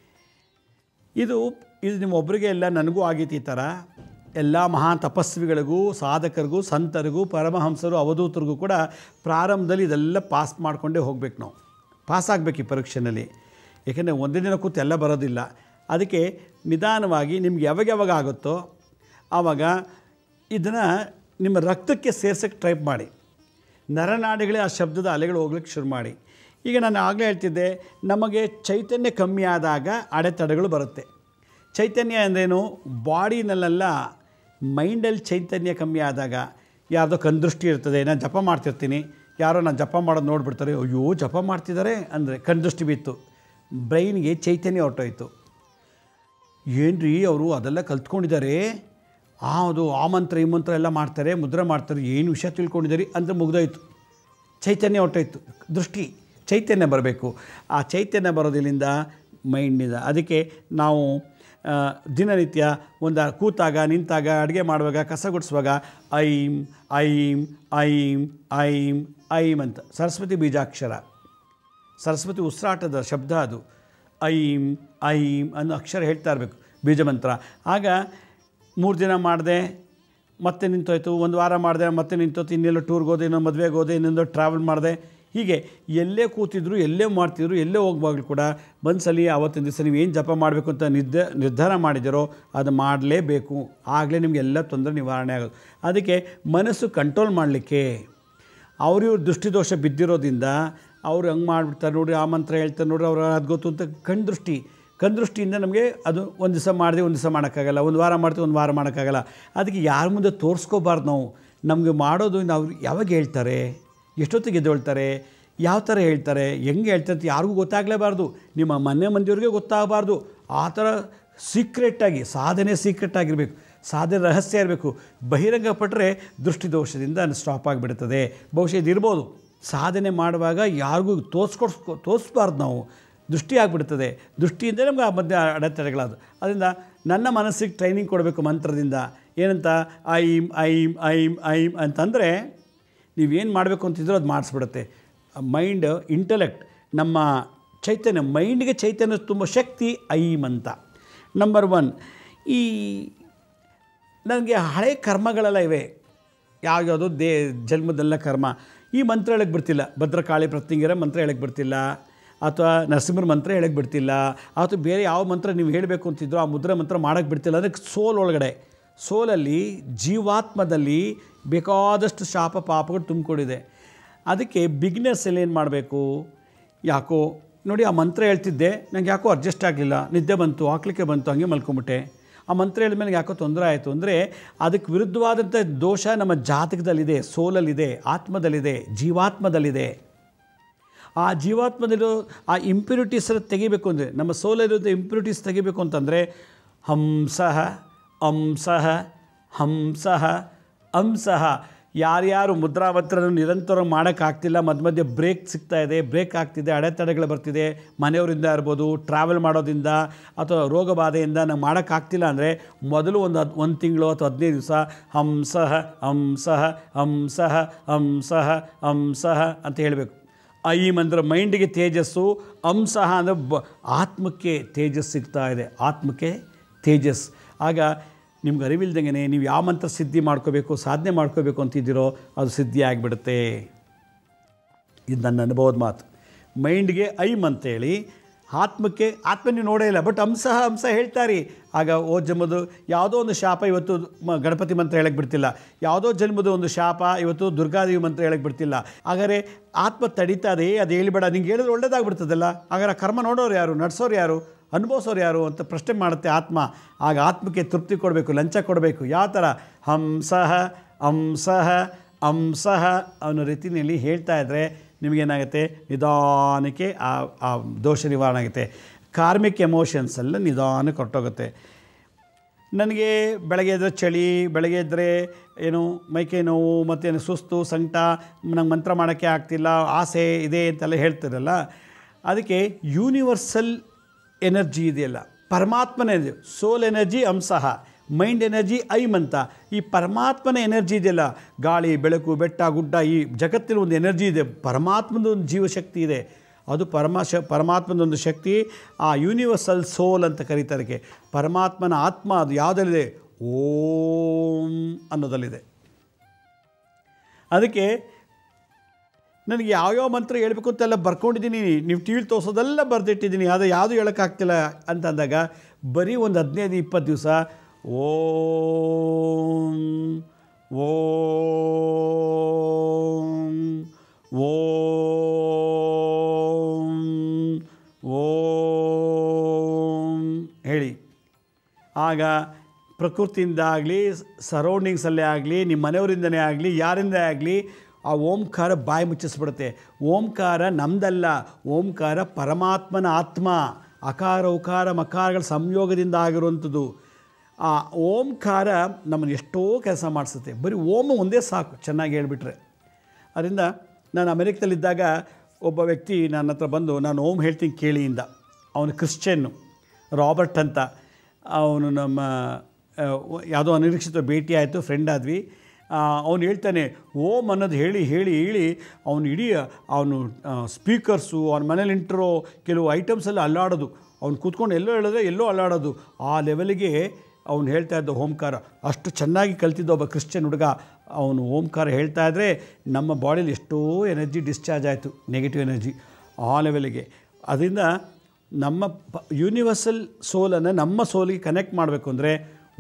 ಇದು ಇದು ನಿಮ್ಮ ಒಬ್ಬರಿಗೆ ಎಲ್ಲ ನನಗೂ ಆಗೈತಿ ಈ ಥರ ಎಲ್ಲ ಮಹಾನ್ ತಪಸ್ವಿಗಳಿಗೂ ಸಾಧಕರಿಗೂ ಸಂತರಿಗೂ ಪರಮಹಂಸರು ಅವಧೂತರಿಗೂ ಕೂಡ ಪ್ರಾರಂಭದಲ್ಲಿ ಇದೆಲ್ಲ ಪಾಸ್ ಮಾಡಿಕೊಂಡೇ ಹೋಗ್ಬೇಕು ನಾವು ಪಾಸ್ ಆಗಬೇಕು ಈ ಪರೀಕ್ಷೆಯಲ್ಲಿ ಏಕೆಂದರೆ ಒಂದೇ ದಿನ ಕೂತು ಎಲ್ಲ ಬರೋದಿಲ್ಲ ಅದಕ್ಕೆ ನಿಧಾನವಾಗಿ ನಿಮ್ಗೆ ಯಾವಾಗ ಯಾವಾಗ ಆಗುತ್ತೋ ಆವಾಗ ಇದನ್ನು ನಿಮ್ಮ ರಕ್ತಕ್ಕೆ ಸೇರ್ಸೋಕ್ಕೆ ಟ್ರೈ ಮಾಡಿ ನರನಾಡಿಗಳೇ ಆ ಶಬ್ದದ ಅಲೆಗಳು ಹೋಗ್ಲಿಕ್ಕೆ ಶುರು ಮಾಡಿ ಈಗ ನಾನು ಆಗಲೇ ಹೇಳ್ತಿದ್ದೆ ನಮಗೆ ಚೈತನ್ಯ ಕಮ್ಮಿ ಆದಾಗ ಅಡೆತಡೆಗಳು ಬರುತ್ತೆ ಚೈತನ್ಯ ಅಂದ್ರೇನು ಬಾಡಿನಲ್ಲೆಲ್ಲ ಮೈಂಡಲ್ಲಿ ಚೈತನ್ಯ ಕಮ್ಮಿ ಆದಾಗ ಯಾರ್ದೋ ಕಣ್ದೃಷ್ಟಿ ಇರ್ತದೆ ನಾನು ಜಪ ಮಾಡ್ತಿರ್ತೀನಿ ಯಾರೋ ನಾನು ಜಪ ಮಾಡೋದು ನೋಡ್ಬಿಡ್ತಾರೆ ಅಯ್ಯೋ ಜಪ ಮಾಡ್ತಿದ್ದಾರೆ ಅಂದರೆ ಕಣ್ದೃಷ್ಟಿ ಬಿತ್ತು ಬ್ರೈನ್ಗೆ ಚೈತನ್ಯ ಹೊರಟೋಯ್ತು ಏನ್ರಿ ಅವರು ಅದೆಲ್ಲ ಕಲ್ತ್ಕೊಂಡಿದ್ದಾರೆ ಆ ಅದು ಆ ಮಂತ್ರ ಈ ಮಂತ್ರ ಎಲ್ಲ ಮಾಡ್ತಾರೆ ಮುದ್ರೆ ಮಾಡ್ತಾರೆ ಏನು ವಿಷಯ ತಿಳ್ಕೊಂಡಿದ್ದಾರೆ ಅಂತ ಮುಗ್ದೋಯ್ತು ಚೈತನ್ಯ ಹೊರಟೋಯ್ತು ದೃಷ್ಟಿ ಚೈತನ್ಯ ಬರಬೇಕು ಆ ಚೈತನ್ಯ ಬರೋದಿಲ್ಲಿಂದ ಮೈಂಡಿಂದ ಅದಕ್ಕೆ ನಾವು ಆ, ದಿನನಿತ್ಯ ಒಂದು ಕೂತಾಗ ನಿಂತಾಗ ಅಡುಗೆ ಮಾಡುವಾಗ ಕಸ ಗುಡಿಸುವಾಗ ಐಂ ಐಂ ಐಂ ಐಂ ಐಂ ಅಂತ ಸರಸ್ವತಿ ಬೀಜಾಕ್ಷರ ಸರಸ್ವತಿ ಉಸಿರಾಟದ ಶಬ್ದ ಅದು ಐಂ ಐಂ ಅನ್ನೋ ಅಕ್ಷರ ಹೇಳ್ತಾ ಇರಬೇಕು ಬೀಜ ಮಂತ್ರ ಆಗ ಮೂರು ದಿನ ಮಾಡಿದೆ ಮತ್ತೆ ನಿಂತೋಯ್ತು ಒಂದು ವಾರ ಮಾಡಿದೆ ಮತ್ತೆ ನಿಂತೋಯ್ತು ಇನ್ನೆಲ್ಲೋ ಟೂರ್ಗೆ ಹೋದೆ ಇನ್ನೊಂದು ಮದುವೆಗೆ ಹೋದೆ ಇನ್ನೊಂದು ಟ್ರಾವೆಲ್ ಮಾಡಿದೆ ಹೀಗೆ ಎಲ್ಲೇ ಕೂತಿದ್ರು ಎಲ್ಲೇ ಮಾಡ್ತಿದ್ರು ಎಲ್ಲೇ ಹೋಗುವಾಗಲೂ ಕೂಡ ಮನಸ್ಸಲ್ಲಿ ಆವತ್ತಿನ ದಿವಸ ನೀವು ಏನು ಜಪ ಮಾಡಬೇಕು ಅಂತ ನಿರ್ಧ ನಿರ್ಧಾರ ಮಾಡಿದಿರೋ ಅದು ಮಾಡಲೇಬೇಕು ಆಗಲೇ ನಿಮಗೆಲ್ಲ ತೊಂದರೆ ನಿವಾರಣೆ ಆಗೋದು ಅದಕ್ಕೆ ಮನಸ್ಸು ಕಂಟ್ರೋಲ್ ಮಾಡಲಿಕ್ಕೆ ಅವ್ರಿವ್ರ ದೃಷ್ಟಿದೋಷ ಬಿದ್ದಿರೋದ್ರಿಂದ ಅವ್ರು ಹಂಗೆ ಮಾಡಿಬಿಡ್ತಾರೆ ನೋಡಿ ಆ ಮಂತ್ರ ಹೇಳ್ತಾರೆ ನೋಡ್ರಿ ಅವ್ರು ಅದು ಗೊತ್ತು ಅಂತ ಕಣ್ದೃಷ್ಟಿ ಕಣ್ದೃಷ್ಟಿಯಿಂದ ನಮಗೆ ಅದು ಒಂದು ದಿವಸ ಮಾಡಿದೆ ಒಂದು ದಿವಸ ಮಾಡೋಕ್ಕಾಗಲ್ಲ ಒಂದು ವಾರ ಮಾಡ್ತೀವಿ ಒಂದು ವಾರ ಮಾಡೋಕ್ಕಾಗಲ್ಲ ಅದಕ್ಕೆ ಯಾರ ಮುಂದೆ ತೋರಿಸ್ಕೋಬಾರ್ದು ನಾವು ನಮಗೆ ಮಾಡೋದು ನಾವು ಯಾವಾಗ ಹೇಳ್ತಾರೆ ಎಷ್ಟೊತ್ತಿಗೆ ಎದ್ದೇಳ್ತಾರೆ ಯಾವ ಥರ ಹೇಳ್ತಾರೆ ಹೆಂಗೆ ಹೇಳ್ತಾರೆ ಅಂತ ಯಾರಿಗೂ ಗೊತ್ತಾಗಲೇಬಾರ್ದು ನಿಮ್ಮ ಮನೆ ಮಂದಿಯವ್ರಿಗೆ ಗೊತ್ತಾಗಬಾರ್ದು ಆ ಥರ ಸೀಕ್ರೆಟಾಗಿ ಸಾಧನೆ ಸೀಕ್ರೆಟ್ ಆಗಿರಬೇಕು ಸಾಧನೆ ರಹಸ್ಯ ಇರಬೇಕು ಬಹಿರಂಗ ಪಟ್ಟರೆ ದೃಷ್ಟಿದೋಷದಿಂದ ಸ್ಟಾಪ್ ಆಗಿಬಿಡ್ತದೆ ಬಹುಶಃ ಇದಿರ್ಬೋದು ಸಾಧನೆ ಮಾಡುವಾಗ ಯಾರಿಗೂ ತೋರಿಸ್ಕೊಡ್ಸ್ಕೊ ತೋರಿಸ್ಬಾರ್ದು ನಾವು ದೃಷ್ಟಿ ಆಗಿಬಿಡ್ತದೆ ದೃಷ್ಟಿಯಿಂದ ನಮ್ಗೆ ಆ ಮಧ್ಯೆ ಅಡೆತಡೆಗಳದು ಅದರಿಂದ ನನ್ನ ಮನಸ್ಸಿಗೆ ಟ್ರೈನಿಂಗ್ ಕೊಡಬೇಕು ಮಂತ್ರದಿಂದ ಏನಂತ ಐಂ ಐಂ ಐಂ ಐಂ ಅಂತಂದರೆ ನೀವೇನು ಮಾಡಬೇಕು ಅಂತಿದ್ರೋ ಅದು ಮಾಡಿಸ್ಬಿಡುತ್ತೆ ಮೈಂಡ್ ಇಂಟಲೆಕ್ಟ್ ನಮ್ಮ ಚೈತನ್ಯ ಮೈಂಡ್ಗೆ ಚೈತನ್ಯ ತುಂಬ ಶಕ್ತಿ ಐಮ್ ಅಂತ ನಂಬರ್ ಒನ್ ಈ ನನಗೆ ಹಳೆ ಕರ್ಮಗಳೆಲ್ಲ ಇವೆ ಯಾವ್ಯಾವುದೋ ದೇ ಜನ್ಮದೆಲ್ಲ ಕರ್ಮ ಈ ಮಂತ್ರ ಹೇಳಕ್ಕೆ ಬರ್ತಿಲ್ಲ ಭದ್ರಕಾಳಿ ಪ್ರತ್ಯಂಗಿರ ಮಂತ್ರ ಹೇಳಕ್ಕೆ ಬರ್ತಿಲ್ಲ ಅಥವಾ ನರಸಿಂಹರ ಮಂತ್ರ ಹೇಳಕ್ಕೆ ಬಿಡ್ತಿಲ್ಲ ಅಥವಾ ಬೇರೆ ಯಾವ ಮಂತ್ರ ನೀವು ಹೇಳಬೇಕು ಅಂತಿದ್ರು ಆ ಮುದ್ರೆ ಮಂತ್ರ ಮಾಡೋಕ್ಕೆ ಬಿಡ್ತಿಲ್ಲ ಅದಕ್ಕೆ ಸೋಲ್ ಒಳಗಡೆ ಸೋಲಲ್ಲಿ ಜೀವಾತ್ಮದಲ್ಲಿ ಬೇಕಾದಷ್ಟು ಶಾಪ ಪಾಪಗಳು ತುಂಬಿಕೊಂಡಿದೆ ಅದಕ್ಕೆ ಬಿಗ್ನೆಸ್ ಎಲ್ಲ ಏನು ಮಾಡಬೇಕು ಯಾಕೋ ನೋಡಿ ಆ ಮಂತ್ರ ಹೇಳ್ತಿದ್ದೆ ನಂಗೆ ಯಾಕೋ ಅಡ್ಜಸ್ಟ್ ಆಗಲಿಲ್ಲ ನಿದ್ದೆ ಬಂತು ಹಾಕ್ಲಿಕ್ಕೆ ಬಂತು ಹಂಗೆ ಮಲ್ಕೊಂಬಿಟ್ಟೆ ಆ ಮಂತ್ರ ಹೇಳಿದ ಮೇಲೆ ಯಾಕೋ ತೊಂದರೆ ಆಯಿತು ಅಂದರೆ ಅದಕ್ಕೆ ವಿರುದ್ಧವಾದಂಥ ದೋಷ ನಮ್ಮ ಜಾತಕದಲ್ಲಿದೆ ಸೋಲಲ್ಲಿದೆ ಆತ್ಮದಲ್ಲಿದೆ ಜೀವಾತ್ಮದಲ್ಲಿದೆ ಆ ಜೀವಾತ್ಮದಲ್ಲಿರೋ ಆ ಇಂಪ್ಯೂರಿಟೀಸನ್ನು ತೆಗಿಬೇಕು ಅಂದರೆ ನಮ್ಮ ಸೋಲಲ್ಲಿರೋ ಇಂಪ್ಯೂರಿಟೀಸ್ ತೆಗಿಬೇಕು ಅಂತಂದರೆ ಹಂಸಃ ಅಂಸಃ ಹಂಸಃ ಅಂಸಃ ಯಾರ್ಯಾರು ಮುದ್ರಾವತ್ರನ ನಿರಂತರ ಮಾಡೋಕ್ಕಾಗ್ತಿಲ್ಲ ಮಧ್ಯ ಮಧ್ಯೆ ಬ್ರೇಕ್ ಸಿಗ್ತಾ ಇದೆ ಬ್ರೇಕ್ ಆಗ್ತಿದೆ ಅಡೆತಡೆಗಳು ಬರ್ತಿದೆ ಮನೆಯವರಿಂದ ಇರ್ಬೋದು ಟ್ರಾವೆಲ್ ಮಾಡೋದ್ರಿಂದ ಅಥವಾ ರೋಗ ಬಾಧೆಯಿಂದ ನಾವು ಮಾಡೋಕ್ಕಾಗ್ತಿಲ್ಲ ಅಂದರೆ ಮೊದಲು ಒಂದು ಹದ್ ಒಂದು ತಿಂಗಳು ಅಥವಾ ಹದಿನೈದು ದಿವಸ ಹಂಸಃ ಹಂಸಃ ಹಂಸಃ ಹಂಸಃ ಹಂಸಃ ಅಂತ ಹೇಳಬೇಕು ಐಂ ಅಂದರೆ ಮೈಂಡಿಗೆ ತೇಜಸ್ಸು ಅಂಸಃ ಅಂದರೆ ಬ ಆತ್ಮಕ್ಕೆ ತೇಜಸ್ ಸಿಗ್ತಾ ಇದೆ ಆತ್ಮಕ್ಕೆ ತೇಜಸ್ ಆಗ ನಿಮ್ಗೆ ಅರಿವಿಲ್ದಂಗೆ ನೀವು ಯಾವ ಮಂತ್ರ ಸಿದ್ಧಿ ಮಾಡ್ಕೋಬೇಕು ಸಾಧನೆ ಮಾಡ್ಕೋಬೇಕು ಅಂತಿದ್ದೀರೋ ಅದು ಸಿದ್ಧಿ ಆಗಿಬಿಡುತ್ತೆ ಇದು ನನ್ನ ಅನುಭವದ ಮಾತು ಮೈಂಡ್ಗೆ ಐಮ್ ಅಂತೇಳಿ ಆತ್ಮಕ್ಕೆ ಆತ್ಮ ನೀವು ನೋಡೇ ಇಲ್ಲ ಬಟ್ ಅಂಶ ಅಂಶ ಹೇಳ್ತಾರೆ ಆಗ ಓ ಜನ್ಮದು ಯಾವುದೋ ಒಂದು ಶಾಪ ಇವತ್ತು ಮ ಗಣಪತಿ ಮಂತ್ರ ಹೇಳಕ್ಕೆ ಬಿಡ್ತಿಲ್ಲ ಯಾವುದೋ ಜನ್ಮದ ಒಂದು ಶಾಪ ಇವತ್ತು ದುರ್ಗಾದೇವಿ ಮಂತ್ರ ಹೇಳಕ್ಕೆ ಬಿಡ್ತಿಲ್ಲ ಹಾಗಾದರೆ ಆತ್ಮ ತಡೀತಾ ಇದೆ ಅದು ಹೇಳಿಬೇಡ ನಿಂಗೆ ಹೇಳಿದ್ರೆ ಒಳ್ಳೇದಾಗ್ಬಿಡ್ತದಲ್ಲ ಹಾಗಾದ್ರೆ ಕರ್ಮ ನೋಡೋರು ಯಾರು ನಡೆಸೋರು ಯಾರು ಅನುಭವಿಸೋರು ಯಾರು ಅಂತ ಪ್ರಶ್ನೆ ಮಾಡುತ್ತೆ ಆತ್ಮ ಆಗ ಆತ್ಮಕ್ಕೆ ತೃಪ್ತಿ ಕೊಡಬೇಕು ಲಂಚ ಕೊಡಬೇಕು ಯಾವ ಥರ ಹಂಸಃ ಅಂಸಃ ಅಂಸಃ ಅನ್ನೋ ರೀತಿಯಲ್ಲಿ ಹೇಳ್ತಾ ಇದ್ದರೆ ನಿಮಗೇನಾಗುತ್ತೆ ನಿಧಾನಕ್ಕೆ ಆ ಆ ದೋಷ ನಿವಾರಣೆ ಆಗುತ್ತೆ ಕಾರ್ಮಿಕ್ ಎಮೋಷನ್ಸ್ ಎಲ್ಲ ನಿಧಾನಕ್ಕೆ ಹೊರಟೋಗುತ್ತೆ ನನಗೆ ಬೆಳಗ್ಗೆ ಎದ್ರೆ ಚಳಿ ಬೆಳಗ್ಗೆ ಎದ್ದರೆ ಏನು ಮೈಕೈ ನೋವು ಮತ್ತೇನು ಸುಸ್ತು ಸಂಕಟ ನಂಗೆ ಮಂತ್ರ ಮಾಡೋಕ್ಕೆ ಆಗ್ತಿಲ್ಲ ಆಸೆ ಇದೆ ಅಂತೆಲ್ಲ ಹೇಳ್ತಿರಲ್ಲ ಅದಕ್ಕೆ ಯೂನಿವರ್ಸಲ್ ಎನರ್ಜಿ ಇದೆಯಲ್ಲ ಪರಮಾತ್ಮನ ಎನರ್ಜಿ ಸೋಲ್ ಎನರ್ಜಿ ಅಂಸಃ ಮೈಂಡ್ ಎನರ್ಜಿ ಐಮ್ ಅಂತ ಈ ಪರಮಾತ್ಮನ ಎನರ್ಜಿ ಇದೆಯಲ್ಲ ಗಾಳಿ ಬೆಳಕು ಬೆಟ್ಟ ಗುಡ್ಡ ಈ ಜಗತ್ತಿನ ಒಂದು ಎನರ್ಜಿ ಇದೆ ಪರಮಾತ್ಮದ ಒಂದು ಜೀವಶಕ್ತಿ ಇದೆ ಅದು ಪರಮ ಶ ಪರಮಾತ್ಮದೊಂದು ಶಕ್ತಿ ಆ ಯೂನಿವರ್ಸಲ್ ಸೋಲ್ ಅಂತ ಕರೀತಾರೆ ಪರಮಾತ್ಮನ ಆತ್ಮ ಅದು ಯಾವುದಲ್ಲಿದೆ ಓಂ ಅನ್ನೋದಲ್ಲಿದೆ ಅದಕ್ಕೆ ನನಗೆ ಯಾವ್ಯಾವ ಮಂತ್ರ ಹೇಳ್ಬೇಕು ಅಂತೆಲ್ಲ ಬರ್ಕೊಂಡಿದ್ದೀನಿ ನೀವು ಟಿ ವಿಲಿ ತೋರಿಸೋದೆಲ್ಲ ಬರೆದಿಟ್ಟಿದ್ದೀನಿ ಅದು ಯಾವುದು ಹೇಳೋಕ್ಕಾಗ್ತಿಲ್ಲ ಅಂತ ಅಂದಾಗ ಬರೀ ಒಂದು ಹದಿನೈದು ಇಪ್ಪತ್ತು ದಿವಸ ಓಂ ಓಂ ಓಂ ಓಂ ಹೇಳಿ ಆಗ ಪ್ರಕೃತಿಯಿಂದ ಆಗಲಿ ಸರೌಂಡಿಂಗ್ಸಲ್ಲೇ ಆಗಲಿ ನಿಮ್ಮ ಮನೆಯವರಿಂದನೇ ಆಗಲಿ ಯಾರಿಂದ ಆಗಲಿ ಆ ಓಂಕಾರ ಬಾಯಿ ಮುಚ್ಚಿಸ್ಬಿಡುತ್ತೆ ಓಂಕಾರ ನಮ್ದಲ್ಲ ಓಂಕಾರ ಪರಮಾತ್ಮನ ಆತ್ಮ ಅಕಾರ ಉಕಾರ ಮಕಾರಗಳ ಸಂಯೋಗದಿಂದ ಆಗಿರುವಂಥದ್ದು ಆ ಓಂಕಾರ ನಮ್ಮನ್ನು ಎಷ್ಟೋ ಕೆಲಸ ಮಾಡಿಸುತ್ತೆ ಬರೀ ಓಮ ಒಂದೇ ಸಾಕು ಚೆನ್ನಾಗಿ ಹೇಳಿಬಿಟ್ರೆ ಅದರಿಂದ ನಾನು ಅಮೆರಿಕದಲ್ಲಿದ್ದಾಗ ಒಬ್ಬ ವ್ಯಕ್ತಿ ನನ್ನ ಹತ್ರ ಬಂದು ನಾನು ಓಂ ಹೇಳ್ತೀನಿ ಕೇಳಿಯಿಂದ ಅವನು ಕ್ರಿಶ್ಚಿಯನ್ನು ರಾಬರ್ಟ್ ಅಂತ ಅವನು ನಮ್ಮ ಆ, ಯಾವುದೋ ಅನಿರೀಕ್ಷಿತ ಭೇಟಿ ಆಯಿತು ಫ್ರೆಂಡ್ ಆದ್ವಿ ಅವನು ಹೇಳ್ತಾನೆ ಓಮ್ ಅನ್ನೋದು ಹೇಳಿ ಹೇಳಿ ಹೇಳಿ ಅವನು ಇಡೀ ಅವನು ಸ್ಪೀಕರ್ಸು ಅವನ ಮನೇಲಿ ಇಂಟ್ರೋ ಕೆಲವು ಐಟಮ್ಸ್ ಎಲ್ಲ ಅಲ್ಲಾಡೋದು ಅವ್ನು ಕೂತ್ಕೊಂಡು ಎಲ್ಲೋ ಹೇಳಿದ್ರೆ ಎಲ್ಲೋ ಅಲ್ಲಾಡೋದು ಆ ಲೆವೆಲಿಗೆ ಅವನು ಹೇಳ್ತಾ ಇದ್ದ ಓಂಕಾರ ಅಷ್ಟು ಚೆನ್ನಾಗಿ ಕಲ್ತಿದ್ದ ಒಬ್ಬ ಕ್ರಿಶ್ಚಿಯನ್ ಹುಡುಗ ಅವನು ಓಂಕಾರ ಹೇಳ್ತಾ ಇದ್ದರೆ ನಮ್ಮ ಬಾಡಿಲಿ ಎಷ್ಟೋ ಎನರ್ಜಿ ಡಿಸ್ಚಾರ್ಜ್ ಆಯಿತು ನೆಗೆಟಿವ್ ಎನರ್ಜಿ ಆ ಲೆವೆಲಿಗೆ ಅದರಿಂದ ನಮ್ಮ ಪ ಯೂನಿವರ್ಸಲ್ ಸೋಲನ್ನು ನಮ್ಮ ಸೋಲಿಗೆ ಕನೆಕ್ಟ್ ಮಾಡಬೇಕು ಅಂದರೆ